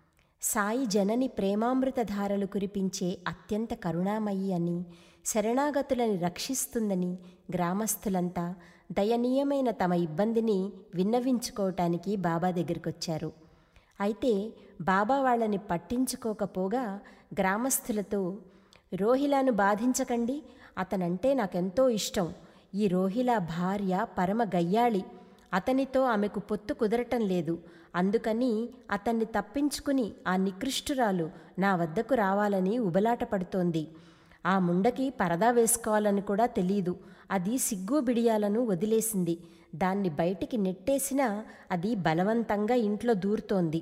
సాయి జనని ప్రేమామృతధారలు కురిపించే అత్యంత కరుణామయి అని శరణాగతులని రక్షిస్తుందని గ్రామస్తులంతా దయనీయమైన తమ ఇబ్బందిని విన్నవించుకోవటానికి బాబా దగ్గరికొచ్చారు అయితే బాబా వాళ్ళని పట్టించుకోకపోగా గ్రామస్తులతో రోహిలాను బాధించకండి అతనంటే నాకెంతో ఇష్టం ఈ రోహిలా భార్య పరమ గయ్యాళి అతనితో ఆమెకు పొత్తు కుదరటం లేదు అందుకని అతన్ని తప్పించుకుని ఆ నికృష్టురాలు నా వద్దకు రావాలని ఉబలాట పడుతోంది ఆ ముండకి పరదా వేసుకోవాలని కూడా తెలీదు అది సిగ్గు బిడియాలను వదిలేసింది దాన్ని బయటికి నెట్టేసినా అది బలవంతంగా ఇంట్లో దూరుతోంది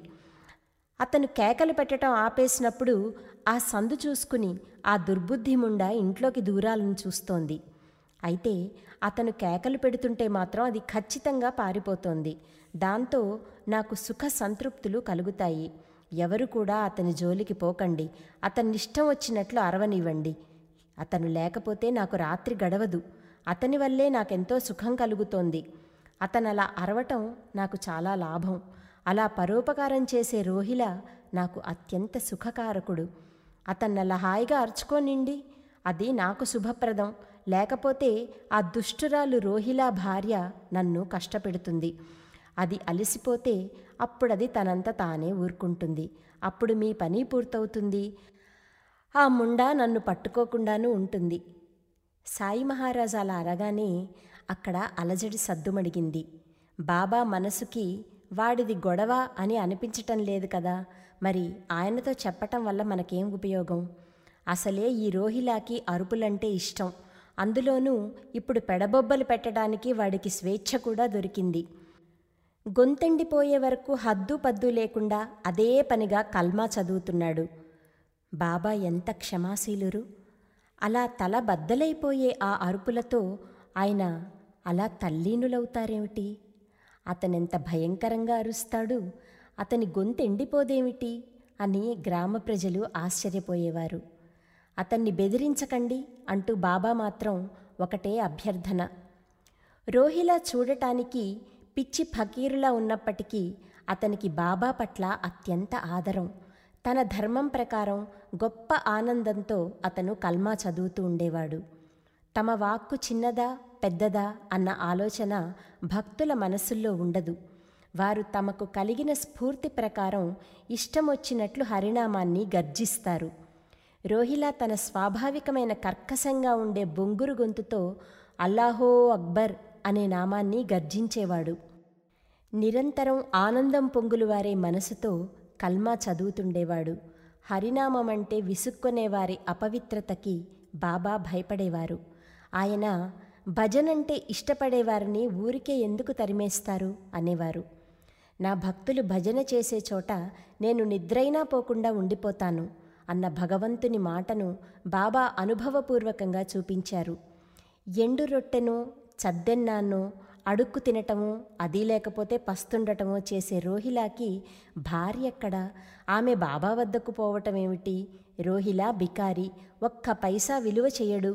అతను కేకలు పెట్టడం ఆపేసినప్పుడు ఆ సందు చూసుకుని ఆ దుర్బుద్ధి ముండ ఇంట్లోకి దూరాలని చూస్తోంది అయితే అతను కేకలు పెడుతుంటే మాత్రం అది ఖచ్చితంగా పారిపోతోంది దాంతో నాకు సుఖ సంతృప్తులు కలుగుతాయి ఎవరు కూడా అతని జోలికి పోకండి అతని ఇష్టం వచ్చినట్లు అరవనివ్వండి అతను లేకపోతే నాకు రాత్రి గడవదు అతని వల్లే నాకెంతో సుఖం కలుగుతోంది అతను అలా అరవటం నాకు చాలా లాభం అలా పరోపకారం చేసే రోహిల నాకు అత్యంత సుఖకారకుడు అతన్ని అలా హాయిగా అరుచుకోనిండి అది నాకు శుభప్రదం లేకపోతే ఆ దుష్టురాలు రోహిలా భార్య నన్ను కష్టపెడుతుంది అది అలసిపోతే అప్పుడది తనంత తానే ఊరుకుంటుంది అప్పుడు మీ పని పూర్తవుతుంది ఆ ముండా నన్ను పట్టుకోకుండానూ ఉంటుంది సాయి మహారాజు అలా అనగానే అక్కడ అలజడి సద్దుమడిగింది బాబా మనసుకి వాడిది గొడవ అని అనిపించటం లేదు కదా మరి ఆయనతో చెప్పటం వల్ల మనకేం ఉపయోగం అసలే ఈ రోహిలాకి అరుపులంటే ఇష్టం అందులోనూ ఇప్పుడు పెడబొబ్బలు పెట్టడానికి వాడికి స్వేచ్ఛ కూడా దొరికింది గొంతెండిపోయే వరకు హద్దు పద్దు లేకుండా అదే పనిగా కల్మా చదువుతున్నాడు బాబా ఎంత క్షమాశీలురు అలా తల బద్దలైపోయే ఆ అరుపులతో ఆయన అలా తల్లీనులవుతారేమిటి అతనెంత భయంకరంగా అరుస్తాడు అతని గొంతు ఎండిపోదేమిటి అని గ్రామ ప్రజలు ఆశ్చర్యపోయేవారు అతన్ని బెదిరించకండి అంటూ బాబా మాత్రం ఒకటే అభ్యర్థన రోహిలా చూడటానికి పిచ్చి ఫకీరులా ఉన్నప్పటికీ అతనికి బాబా పట్ల అత్యంత ఆదరం తన ధర్మం ప్రకారం గొప్ప ఆనందంతో అతను కల్మా చదువుతూ ఉండేవాడు తమ వాక్కు చిన్నదా పెద్దదా అన్న ఆలోచన భక్తుల మనసుల్లో ఉండదు వారు తమకు కలిగిన స్ఫూర్తి ప్రకారం ఇష్టమొచ్చినట్లు హరినామాన్ని గర్జిస్తారు రోహిలా తన స్వాభావికమైన కర్కశంగా ఉండే బొంగురు గొంతుతో అల్లాహో అక్బర్ అనే నామాన్ని గర్జించేవాడు నిరంతరం ఆనందం పొంగులువారే మనసుతో కల్మా చదువుతుండేవాడు హరినామం అంటే విసుక్కునేవారి అపవిత్రతకి బాబా భయపడేవారు ఆయన భజనంటే ఇష్టపడేవారిని ఊరికే ఎందుకు తరిమేస్తారు అనేవారు నా భక్తులు భజన చేసే చోట నేను నిద్రైనా పోకుండా ఉండిపోతాను అన్న భగవంతుని మాటను బాబా అనుభవపూర్వకంగా చూపించారు ఎండు రొట్టెను చద్దెన్నాన్నో అడుక్కు తినటము అది లేకపోతే పస్తుండటమో చేసే రోహిలాకి భార్య ఎక్కడ ఆమె బాబా వద్దకు పోవటం ఏమిటి రోహిలా బికారి ఒక్క పైసా విలువ చేయడు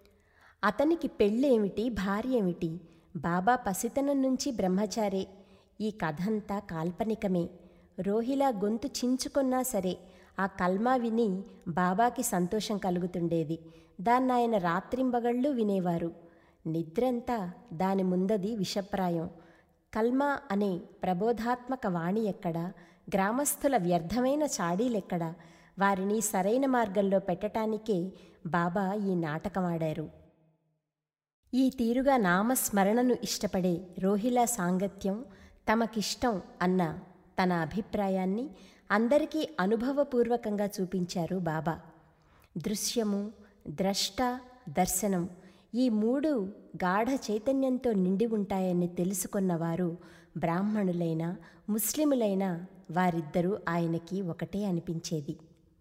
అతనికి పెళ్ళేమిటి భార్య ఏమిటి బాబా పసితనం నుంచి బ్రహ్మచారే ఈ కథంతా కాల్పనికమే రోహిలా గొంతు చించుకున్నా సరే ఆ కల్మా విని బాబాకి సంతోషం కలుగుతుండేది దాన్ని ఆయన రాత్రింబగళ్ళు వినేవారు నిద్రంతా దాని ముందది విషప్రాయం కల్మా అనే ప్రబోధాత్మక వాణి ఎక్కడ గ్రామస్థుల వ్యర్థమైన చాడీలెక్కడ వారిని సరైన మార్గంలో పెట్టటానికే బాబా ఈ నాటకమాడారు ఈ తీరుగా నామస్మరణను ఇష్టపడే రోహిలా సాంగత్యం తమకిష్టం అన్న తన అభిప్రాయాన్ని అందరికీ అనుభవపూర్వకంగా చూపించారు బాబా దృశ్యము ద్రష్ట దర్శనం ఈ మూడు గాఢ చైతన్యంతో నిండి ఉంటాయని తెలుసుకున్నవారు బ్రాహ్మణులైన ముస్లిములైన వారిద్దరూ ఆయనకి ఒకటే అనిపించేది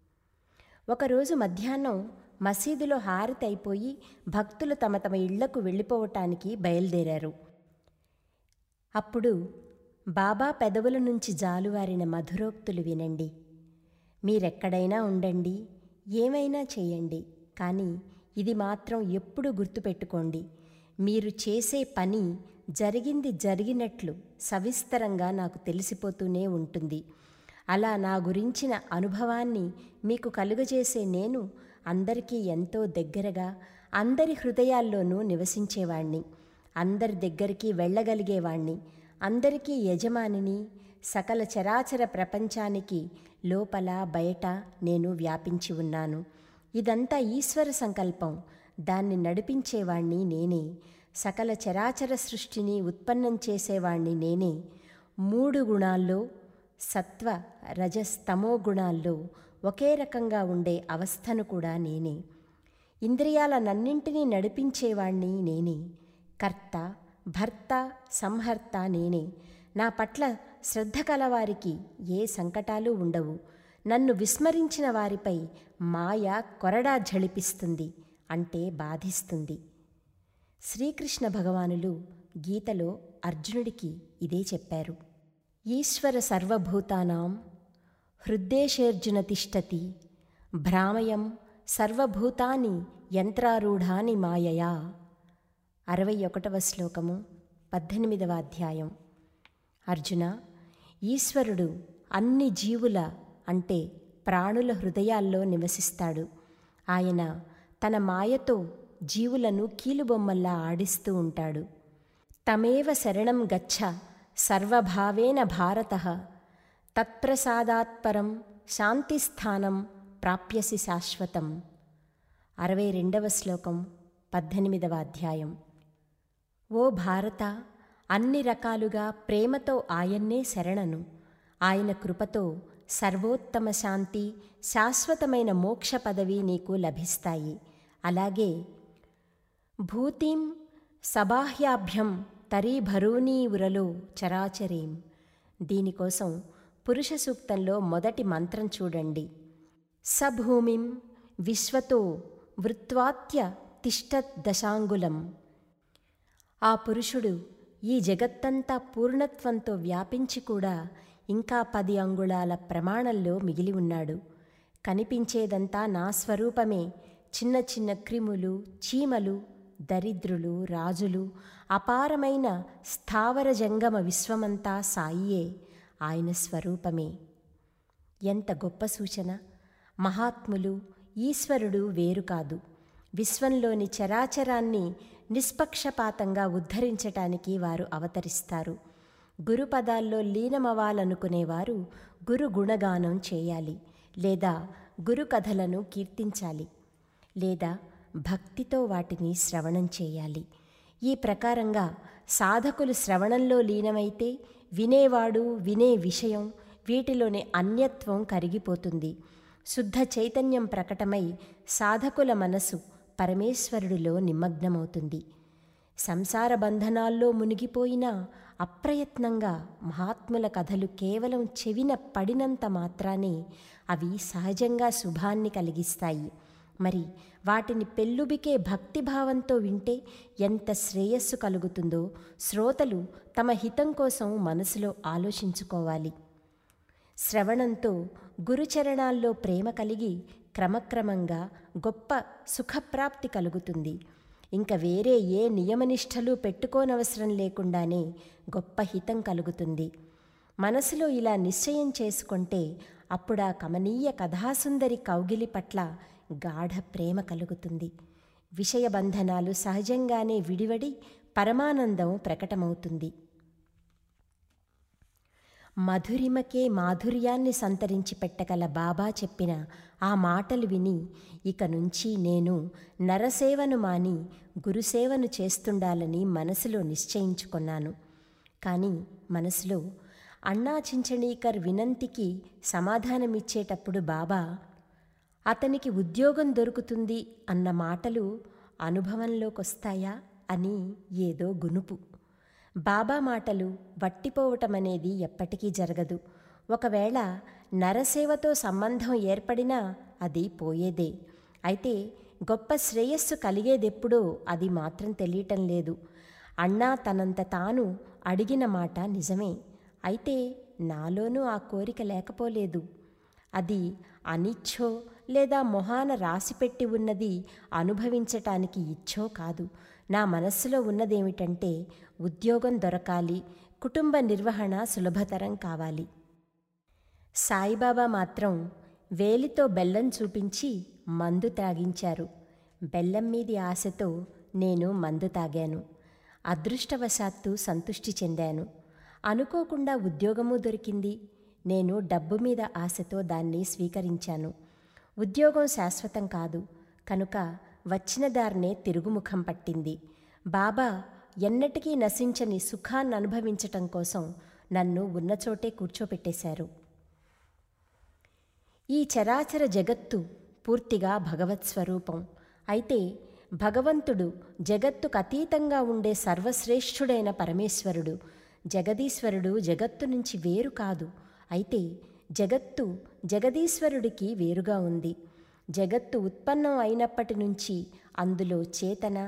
ఒకరోజు మధ్యాహ్నం మసీదులో హారతి అయిపోయి భక్తులు తమ తమ ఇళ్లకు వెళ్ళిపోవటానికి బయలుదేరారు అప్పుడు బాబా పెదవుల నుంచి జాలువారిన మధురోక్తులు వినండి మీరెక్కడైనా ఉండండి ఏమైనా చేయండి కానీ ఇది మాత్రం ఎప్పుడు గుర్తుపెట్టుకోండి మీరు చేసే పని జరిగింది జరిగినట్లు సవిస్తరంగా నాకు తెలిసిపోతూనే ఉంటుంది అలా నా గురించిన అనుభవాన్ని మీకు కలుగజేసే నేను అందరికీ ఎంతో దగ్గరగా అందరి హృదయాల్లోనూ నివసించేవాణ్ణి అందరి దగ్గరికి వెళ్ళగలిగేవాణ్ణి అందరికీ యజమానిని సకల చరాచర ప్రపంచానికి లోపల బయట నేను వ్యాపించి ఉన్నాను ఇదంతా ఈశ్వర సంకల్పం దాన్ని నడిపించేవాణ్ణి నేనే సకల చరాచర సృష్టిని ఉత్పన్నం చేసేవాణ్ణి నేనే మూడు గుణాల్లో సత్వ రజస్ తమో గుణాల్లో ఒకే రకంగా ఉండే అవస్థను కూడా నేనే ఇంద్రియాలనన్నింటినీ నడిపించేవాణ్ణి నేనే కర్త భర్త సంహర్త నేనే నా పట్ల శ్రద్ధ కలవారికి ఏ సంకటాలు ఉండవు నన్ను విస్మరించిన వారిపై మాయ కొరడా ఝళిపిస్తుంది అంటే బాధిస్తుంది శ్రీకృష్ణ భగవానులు గీతలో అర్జునుడికి ఇదే చెప్పారు ఈశ్వర సర్వభూతానాం హృద్దేశేర్జున తిష్టతి భ్రామయం సర్వభూతాని యంత్రారూఢాని మాయయా అరవై ఒకటవ శ్లోకము పద్దెనిమిదవ అధ్యాయం అర్జున ఈశ్వరుడు అన్ని జీవుల అంటే ప్రాణుల హృదయాల్లో నివసిస్తాడు ఆయన తన మాయతో జీవులను కీలుబొమ్మల్లా ఆడిస్తూ ఉంటాడు తమేవ శరణం గచ్చ సర్వభావేన భారత తత్ప్రసాదాత్పరం శాంతిస్థానం ప్రాప్యసి శాశ్వతం అరవై రెండవ శ్లోకం పద్దెనిమిదవ అధ్యాయం ఓ భారత అన్ని రకాలుగా ప్రేమతో ఆయన్నే శరణను ఆయన కృపతో సర్వోత్తమ శాంతి శాశ్వతమైన మోక్ష పదవి నీకు లభిస్తాయి అలాగే భూతిం సబాహ్యాభ్యం తరీభరూనీ ఉరలో చరాచరీం దీనికోసం పురుష సూక్తంలో మొదటి మంత్రం చూడండి సభూమిం విశ్వతో వృత్వాత్య తిష్టత్ దశాంగులం ఆ పురుషుడు ఈ జగత్తంతా పూర్ణత్వంతో వ్యాపించి కూడా ఇంకా పది అంగుళాల ప్రమాణంలో మిగిలి ఉన్నాడు కనిపించేదంతా నా స్వరూపమే చిన్న చిన్న క్రిములు చీమలు దరిద్రులు రాజులు అపారమైన స్థావర జంగమ విశ్వమంతా సాయియే ఆయన స్వరూపమే ఎంత గొప్ప సూచన మహాత్ములు ఈశ్వరుడు వేరు కాదు విశ్వంలోని చరాచరాన్ని నిష్పక్షపాతంగా ఉద్ధరించటానికి వారు అవతరిస్తారు గురుపదాల్లో లీనమవ్వాలనుకునేవారు గురు గుణగానం చేయాలి లేదా గురు కథలను కీర్తించాలి లేదా భక్తితో వాటిని శ్రవణం చేయాలి ఈ ప్రకారంగా సాధకులు శ్రవణంలో లీనమైతే వినేవాడు వినే విషయం వీటిలోని అన్యత్వం కరిగిపోతుంది శుద్ధ చైతన్యం ప్రకటమై సాధకుల మనసు పరమేశ్వరుడిలో నిమగ్నమవుతుంది సంసార బంధనాల్లో మునిగిపోయినా అప్రయత్నంగా మహాత్ముల కథలు కేవలం చెవిన పడినంత మాత్రానే అవి సహజంగా శుభాన్ని కలిగిస్తాయి మరి వాటిని పెల్లుబికే భక్తిభావంతో వింటే ఎంత శ్రేయస్సు కలుగుతుందో శ్రోతలు తమ హితం కోసం మనసులో ఆలోచించుకోవాలి శ్రవణంతో గురుచరణాల్లో ప్రేమ కలిగి క్రమక్రమంగా గొప్ప సుఖప్రాప్తి కలుగుతుంది ఇంక వేరే ఏ నియమనిష్టలు పెట్టుకోనవసరం లేకుండానే గొప్ప హితం కలుగుతుంది మనసులో ఇలా నిశ్చయం చేసుకుంటే అప్పుడా కమనీయ కథాసుందరి కౌగిలి పట్ల గాఢ ప్రేమ కలుగుతుంది విషయబంధనాలు సహజంగానే విడివడి పరమానందం ప్రకటమవుతుంది మధురిమకే మాధుర్యాన్ని సంతరించి పెట్టగల బాబా చెప్పిన ఆ మాటలు విని ఇక నుంచి నేను నరసేవను మాని గురుసేవను చేస్తుండాలని మనసులో నిశ్చయించుకున్నాను కానీ మనసులో అన్నా చించణీకర్ వినంతికి సమాధానమిచ్చేటప్పుడు బాబా అతనికి ఉద్యోగం దొరుకుతుంది అన్న మాటలు అనుభవంలోకొస్తాయా అని ఏదో గునుపు బాబా మాటలు వట్టిపోవటమనేది ఎప్పటికీ జరగదు ఒకవేళ నరసేవతో సంబంధం ఏర్పడినా అది పోయేదే అయితే గొప్ప శ్రేయస్సు కలిగేదెప్పుడో అది మాత్రం తెలియటం లేదు అన్నా తనంత తాను అడిగిన మాట నిజమే అయితే నాలోనూ ఆ కోరిక లేకపోలేదు అది అనిచ్చో లేదా మొహాన రాసిపెట్టి ఉన్నది అనుభవించటానికి ఇచ్చో కాదు నా మనస్సులో ఉన్నదేమిటంటే ఉద్యోగం దొరకాలి కుటుంబ నిర్వహణ సులభతరం కావాలి సాయిబాబా మాత్రం వేలితో బెల్లం చూపించి మందు త్రాగించారు బెల్లం మీది ఆశతో నేను మందు తాగాను అదృష్టవశాత్తు సంతుష్టి చెందాను అనుకోకుండా ఉద్యోగము దొరికింది నేను డబ్బు మీద ఆశతో దాన్ని స్వీకరించాను ఉద్యోగం శాశ్వతం కాదు కనుక వచ్చిన దారినే తిరుగుముఖం పట్టింది బాబా ఎన్నటికీ నశించని సుఖాన్ని అనుభవించటం కోసం నన్ను ఉన్నచోటే కూర్చోపెట్టేశారు ఈ చరాచర జగత్తు పూర్తిగా భగవత్ స్వరూపం అయితే భగవంతుడు జగత్తుకు అతీతంగా ఉండే సర్వశ్రేష్ఠుడైన పరమేశ్వరుడు జగదీశ్వరుడు జగత్తు నుంచి వేరు కాదు అయితే జగత్తు జగదీశ్వరుడికి వేరుగా ఉంది జగత్తు ఉత్పన్నం అయినప్పటి నుంచి అందులో చేతన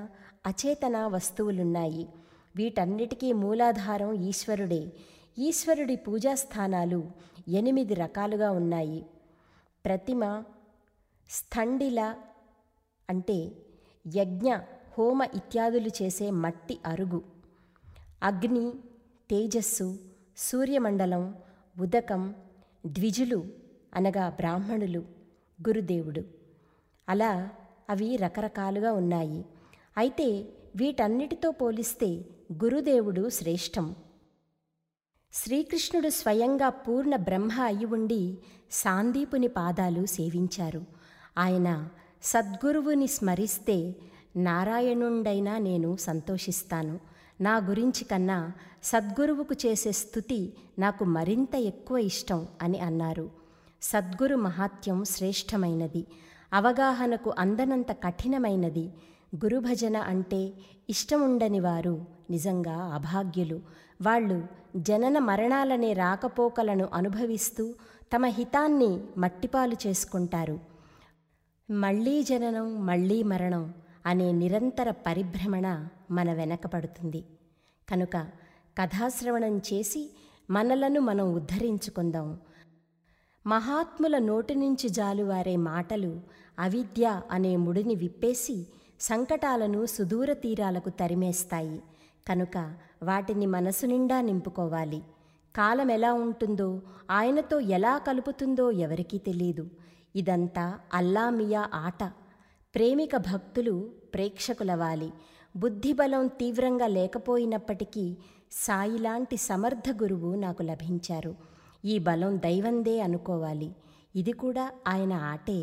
అచేతన వస్తువులున్నాయి వీటన్నిటికీ మూలాధారం ఈశ్వరుడే ఈశ్వరుడి పూజాస్థానాలు ఎనిమిది రకాలుగా ఉన్నాయి ప్రతిమ స్థండిల అంటే యజ్ఞ హోమ ఇత్యాదులు చేసే మట్టి అరుగు అగ్ని తేజస్సు సూర్యమండలం ఉదకం ద్విజులు అనగా బ్రాహ్మణులు గురుదేవుడు అలా అవి రకరకాలుగా ఉన్నాయి అయితే వీటన్నిటితో పోలిస్తే గురుదేవుడు శ్రేష్టం శ్రీకృష్ణుడు స్వయంగా పూర్ణ బ్రహ్మ అయి ఉండి సాందీపుని పాదాలు సేవించారు ఆయన సద్గురువుని స్మరిస్తే నారాయణుండైనా నేను సంతోషిస్తాను నా గురించి కన్నా సద్గురువుకు చేసే స్థుతి నాకు మరింత ఎక్కువ ఇష్టం అని అన్నారు సద్గురు మహాత్యం శ్రేష్టమైనది అవగాహనకు అందనంత కఠినమైనది గురుభజన అంటే ఇష్టముండని వారు నిజంగా అభాగ్యులు వాళ్ళు జనన మరణాలనే రాకపోకలను అనుభవిస్తూ తమ హితాన్ని మట్టిపాలు చేసుకుంటారు మళ్ళీ జననం మళ్ళీ మరణం అనే నిరంతర పరిభ్రమణ మన వెనకపడుతుంది కనుక కథాశ్రవణం చేసి మనలను మనం ఉద్ధరించుకుందాం మహాత్ముల నోటి నుంచి జాలువారే మాటలు అవిద్య అనే ముడిని విప్పేసి సంకటాలను సుదూర తీరాలకు తరిమేస్తాయి కనుక వాటిని మనసు నిండా నింపుకోవాలి కాలం ఎలా ఉంటుందో ఆయనతో ఎలా కలుపుతుందో ఎవరికీ తెలియదు ఇదంతా అల్లామియా ఆట ప్రేమిక భక్తులు ప్రేక్షకులవాలి బుద్ధిబలం తీవ్రంగా లేకపోయినప్పటికీ సాయిలాంటి సమర్థ గురువు నాకు లభించారు ఈ బలం దైవందే అనుకోవాలి ఇది కూడా ఆయన ఆటే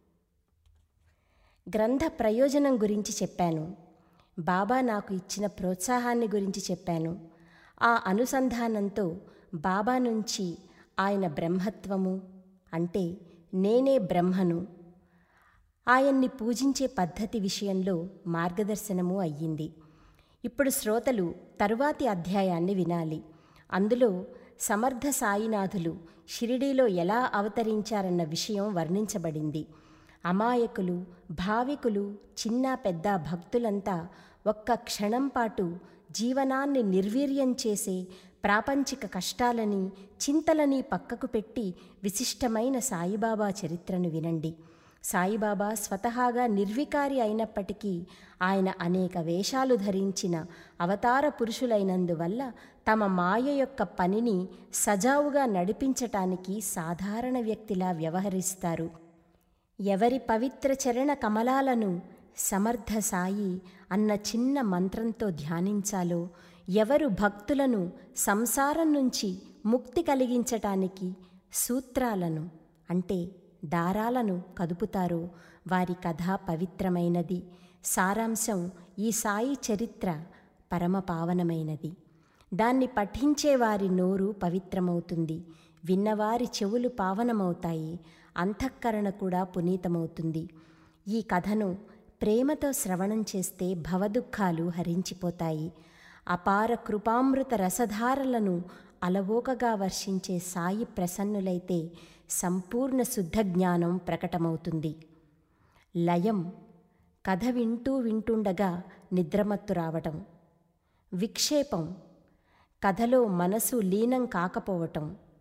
గ్రంథ ప్రయోజనం గురించి చెప్పాను బాబా నాకు ఇచ్చిన ప్రోత్సాహాన్ని గురించి చెప్పాను ఆ అనుసంధానంతో బాబా నుంచి ఆయన బ్రహ్మత్వము అంటే నేనే బ్రహ్మను ఆయన్ని పూజించే పద్ధతి విషయంలో మార్గదర్శనము అయ్యింది ఇప్పుడు శ్రోతలు తరువాతి అధ్యాయాన్ని వినాలి అందులో సమర్థ సాయినాథులు షిరిడీలో ఎలా అవతరించారన్న విషయం వర్ణించబడింది అమాయకులు భావికులు చిన్న పెద్ద భక్తులంతా ఒక్క క్షణం పాటు జీవనాన్ని నిర్వీర్యం చేసే ప్రాపంచిక కష్టాలని చింతలని పక్కకు పెట్టి విశిష్టమైన సాయిబాబా చరిత్రను వినండి సాయిబాబా స్వతహాగా నిర్వికారి అయినప్పటికీ ఆయన అనేక వేషాలు ధరించిన అవతార పురుషులైనందువల్ల తమ మాయ యొక్క పనిని సజావుగా నడిపించటానికి సాధారణ వ్యక్తిలా వ్యవహరిస్తారు ఎవరి పవిత్ర చరణ కమలాలను సమర్థ సాయి అన్న చిన్న మంత్రంతో ధ్యానించాలో ఎవరు భక్తులను సంసారం నుంచి ముక్తి కలిగించటానికి సూత్రాలను అంటే దారాలను కదుపుతారో వారి కథ పవిత్రమైనది సారాంశం ఈ సాయి చరిత్ర పరమపావనమైనది దాన్ని పఠించే వారి నోరు పవిత్రమవుతుంది విన్నవారి చెవులు పావనమవుతాయి అంతఃకరణ కూడా పునీతమవుతుంది ఈ కథను ప్రేమతో శ్రవణం చేస్తే భవదుఖాలు హరించిపోతాయి అపార కృపామృత రసధారలను అలవోకగా వర్షించే సాయి ప్రసన్నులైతే సంపూర్ణ శుద్ధ జ్ఞానం ప్రకటమవుతుంది లయం కథ వింటూ వింటుండగా నిద్రమత్తు రావటం విక్షేపం కథలో మనసు లీనం కాకపోవటం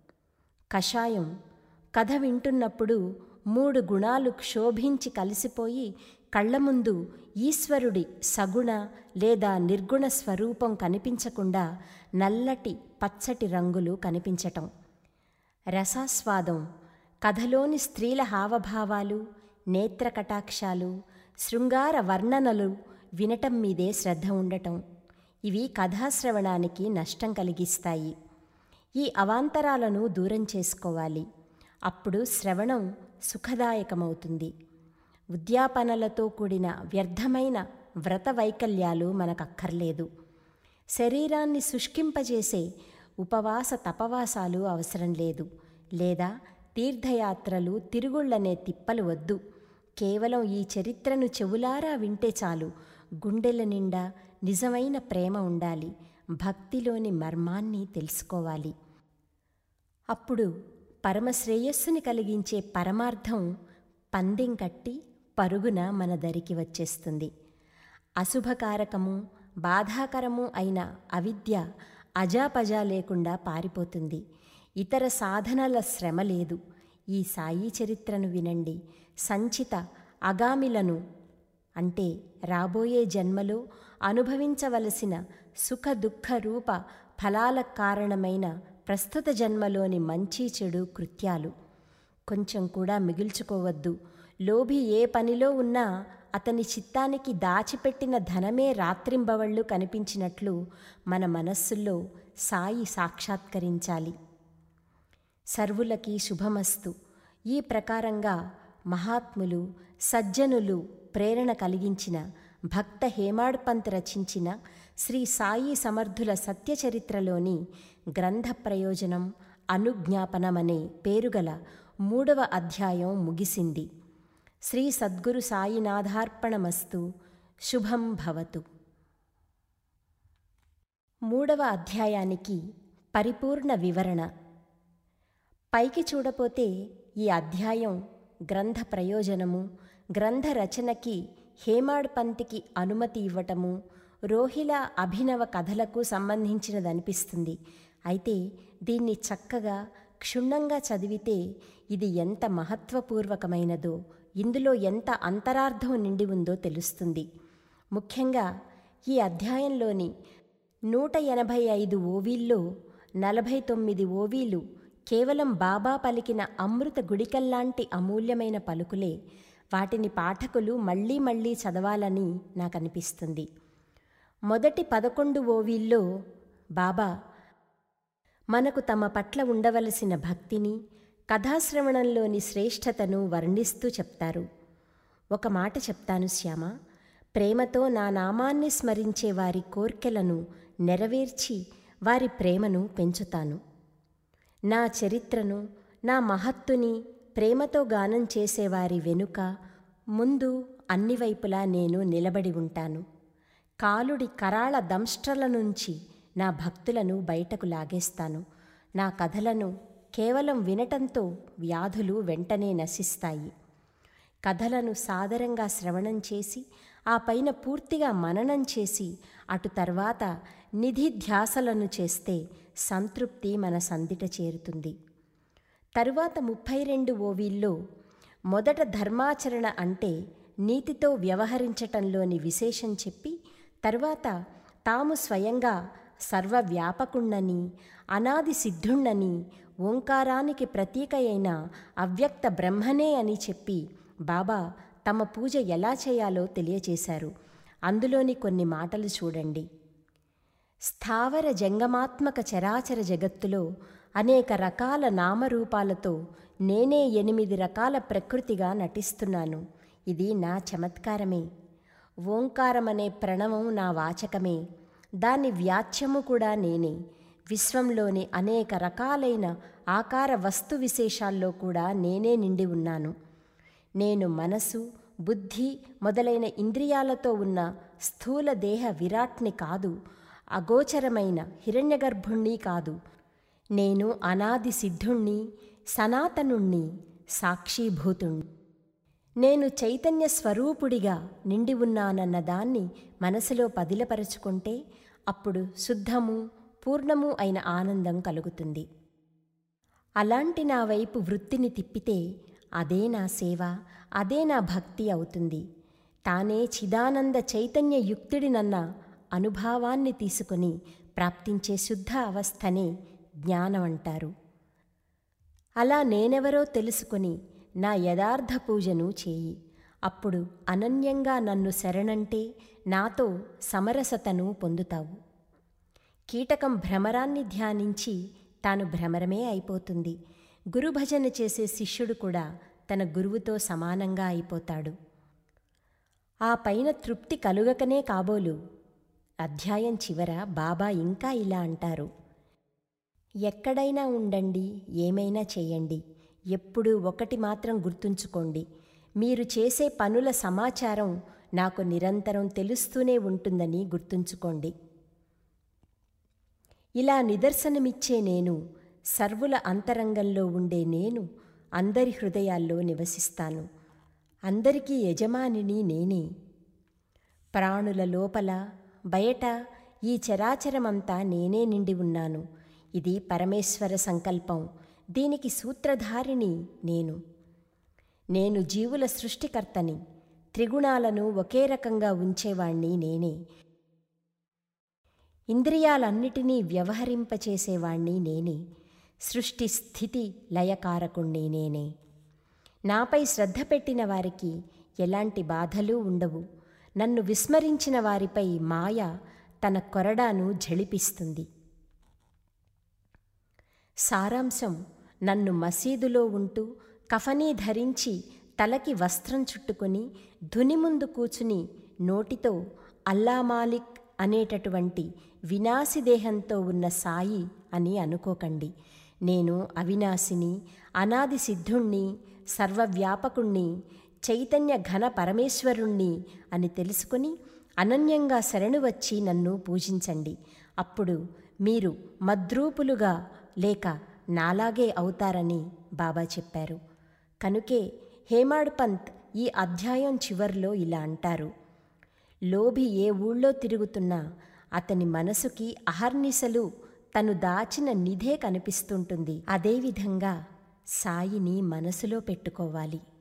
కషాయం కథ వింటున్నప్పుడు మూడు గుణాలు క్షోభించి కలిసిపోయి కళ్ళ ముందు ఈశ్వరుడి సగుణ లేదా నిర్గుణ స్వరూపం కనిపించకుండా నల్లటి పచ్చటి రంగులు కనిపించటం రసాస్వాదం కథలోని స్త్రీల హావభావాలు నేత్ర కటాక్షాలు శృంగార వర్ణనలు వినటం మీదే శ్రద్ధ ఉండటం ఇవి కథాశ్రవణానికి నష్టం కలిగిస్తాయి ఈ అవాంతరాలను దూరం చేసుకోవాలి అప్పుడు శ్రవణం సుఖదాయకమవుతుంది ఉద్యాపనలతో కూడిన వ్యర్థమైన వ్రత వైకల్యాలు మనకక్కర్లేదు శరీరాన్ని శుష్కింపజేసే ఉపవాస తపవాసాలు అవసరం లేదు లేదా తీర్థయాత్రలు తిరుగుళ్ళనే తిప్పలు వద్దు కేవలం ఈ చరిత్రను చెవులారా వింటే చాలు గుండెల నిండా నిజమైన ప్రేమ ఉండాలి భక్తిలోని మర్మాన్ని తెలుసుకోవాలి అప్పుడు పరమశ్రేయస్సుని కలిగించే పరమార్థం పందెం కట్టి పరుగున మన దరికి వచ్చేస్తుంది అశుభకారకము బాధాకరము అయిన అవిద్య అజాపజా లేకుండా పారిపోతుంది ఇతర సాధనల శ్రమ లేదు ఈ సాయి చరిత్రను వినండి సంచిత అగామిలను అంటే రాబోయే జన్మలో అనుభవించవలసిన సుఖ దుఃఖ రూప ఫలాల కారణమైన ప్రస్తుత జన్మలోని మంచి చెడు కృత్యాలు కొంచెం కూడా మిగిల్చుకోవద్దు లోభి ఏ పనిలో ఉన్నా అతని చిత్తానికి దాచిపెట్టిన ధనమే రాత్రింబవళ్ళు కనిపించినట్లు మన మనస్సుల్లో సాయి సాక్షాత్కరించాలి సర్వులకి శుభమస్తు ఈ ప్రకారంగా మహాత్ములు సజ్జనులు ప్రేరణ కలిగించిన భక్త హేమాడ్పంత్ రచించిన శ్రీ సాయి సమర్థుల సత్యచరిత్రలోని గ్రంథ ప్రయోజనం అనుజ్ఞాపనమనే పేరుగల మూడవ అధ్యాయం ముగిసింది శ్రీ సద్గురు సాయినాథార్పణమస్తు శుభం భవతు మూడవ అధ్యాయానికి పరిపూర్ణ వివరణ పైకి చూడపోతే ఈ అధ్యాయం గ్రంథ ప్రయోజనము గ్రంథ రచనకి హేమాడ్ పంత్కి అనుమతి ఇవ్వటము రోహిల అభినవ కథలకు సంబంధించినదనిపిస్తుంది అయితే దీన్ని చక్కగా క్షుణ్ణంగా చదివితే ఇది ఎంత మహత్వపూర్వకమైనదో ఇందులో ఎంత అంతరార్థం నిండి ఉందో తెలుస్తుంది ముఖ్యంగా ఈ అధ్యాయంలోని నూట ఎనభై ఐదు ఓవీల్లో నలభై తొమ్మిది ఓవీలు కేవలం బాబా పలికిన అమృత గుడికల్లాంటి అమూల్యమైన పలుకులే వాటిని పాఠకులు మళ్ళీ మళ్ళీ చదవాలని నాకు అనిపిస్తుంది మొదటి పదకొండు ఓవీల్లో బాబా మనకు తమ పట్ల ఉండవలసిన భక్తిని కథాశ్రవణంలోని శ్రేష్టతను వర్ణిస్తూ చెప్తారు ఒక మాట చెప్తాను శ్యామ ప్రేమతో నా నామాన్ని స్మరించే వారి కోర్కెలను నెరవేర్చి వారి ప్రేమను పెంచుతాను నా చరిత్రను నా మహత్తుని ప్రేమతో గానం చేసేవారి వెనుక ముందు అన్ని వైపులా నేను నిలబడి ఉంటాను కాలుడి కరాళ దంష్ట్రల నుంచి నా భక్తులను బయటకు లాగేస్తాను నా కథలను కేవలం వినటంతో వ్యాధులు వెంటనే నశిస్తాయి కథలను సాదరంగా శ్రవణం చేసి ఆ పైన పూర్తిగా మననం చేసి అటు తర్వాత నిధిధ్యాసలను చేస్తే సంతృప్తి మన సందిట చేరుతుంది తరువాత ముప్పై రెండు ఓవీల్లో మొదట ధర్మాచరణ అంటే నీతితో వ్యవహరించటంలోని విశేషం చెప్పి తరువాత తాము స్వయంగా సర్వవ్యాపకుండని అనాది సిద్ధుణ్ణని ఓంకారానికి ప్రతీక అయిన అవ్యక్త బ్రహ్మనే అని చెప్పి బాబా తమ పూజ ఎలా చేయాలో తెలియచేశారు అందులోని కొన్ని మాటలు చూడండి స్థావర జంగమాత్మక చరాచర జగత్తులో అనేక రకాల నామరూపాలతో నేనే ఎనిమిది రకాల ప్రకృతిగా నటిస్తున్నాను ఇది నా చమత్కారమే ఓంకారమనే ప్రణవం నా వాచకమే దాని వ్యాచ్యము కూడా నేనే విశ్వంలోని అనేక రకాలైన ఆకార వస్తు విశేషాల్లో కూడా నేనే నిండి ఉన్నాను నేను మనసు బుద్ధి మొదలైన ఇంద్రియాలతో ఉన్న స్థూల దేహ విరాట్ని కాదు అగోచరమైన హిరణ్యగర్భుణ్ణి కాదు నేను అనాది సిద్ధుణ్ణి సనాతనుణ్ణి సాక్షీభూతుణ్ణి నేను చైతన్య స్వరూపుడిగా నిండి ఉన్నానన్న దాన్ని మనసులో పదిలపరుచుకుంటే అప్పుడు శుద్ధము పూర్ణము అయిన ఆనందం కలుగుతుంది అలాంటి నా వైపు వృత్తిని తిప్పితే అదే నా సేవ అదే నా భక్తి అవుతుంది తానే చిదానంద చైతన్య యుక్తుడినన్న అనుభావాన్ని తీసుకొని ప్రాప్తించే శుద్ధ అవస్థనే జ్ఞానం అంటారు అలా నేనెవరో తెలుసుకొని నా యథార్థ పూజను చేయి అప్పుడు అనన్యంగా నన్ను శరణంటే నాతో సమరసతను పొందుతావు కీటకం భ్రమరాన్ని ధ్యానించి తాను భ్రమరమే అయిపోతుంది గురుభజన చేసే శిష్యుడు కూడా తన గురువుతో సమానంగా అయిపోతాడు ఆ పైన తృప్తి కలుగకనే కాబోలు అధ్యాయం చివర బాబా ఇంకా ఇలా అంటారు ఎక్కడైనా ఉండండి ఏమైనా చేయండి ఎప్పుడూ ఒకటి మాత్రం గుర్తుంచుకోండి మీరు చేసే పనుల సమాచారం నాకు నిరంతరం తెలుస్తూనే ఉంటుందని గుర్తుంచుకోండి ఇలా నిదర్శనమిచ్చే నేను సర్వుల అంతరంగంలో ఉండే నేను అందరి హృదయాల్లో నివసిస్తాను అందరికీ యజమానిని నేనే ప్రాణుల లోపల బయట ఈ చరాచరమంతా నేనే నిండి ఉన్నాను ఇది పరమేశ్వర సంకల్పం దీనికి సూత్రధారిని నేను నేను జీవుల సృష్టికర్తని త్రిగుణాలను ఒకే రకంగా ఉంచేవాణ్ణి నేనే ఇంద్రియాలన్నిటినీ వ్యవహరింపచేసేవాణ్ణి నేనే సృష్టి స్థితి లయకారకుణ్ణి నేనే నాపై శ్రద్ధ పెట్టిన వారికి ఎలాంటి బాధలు ఉండవు నన్ను విస్మరించిన వారిపై మాయ తన కొరడాను ఝళిపిస్తుంది సారాంశం నన్ను మసీదులో ఉంటూ కఫనీ ధరించి తలకి వస్త్రం చుట్టుకొని ధుని ముందు కూచుని నోటితో అల్లా మాలిక్ అనేటటువంటి వినాశి దేహంతో ఉన్న సాయి అని అనుకోకండి నేను అవినాశిని అనాది సిద్ధుణ్ణి సర్వవ్యాపకుణ్ణి చైతన్య ఘన పరమేశ్వరుణ్ణి అని తెలుసుకుని అనన్యంగా శరణు వచ్చి నన్ను పూజించండి అప్పుడు మీరు మద్రూపులుగా లేక నాలాగే అవుతారని బాబా చెప్పారు కనుకే హేమాడ్ పంత్ ఈ అధ్యాయం చివర్లో ఇలా అంటారు లోభి ఏ ఊళ్ళో తిరుగుతున్నా అతని మనసుకి అహర్నిశలు తను దాచిన నిధే కనిపిస్తుంటుంది అదేవిధంగా సాయిని మనసులో పెట్టుకోవాలి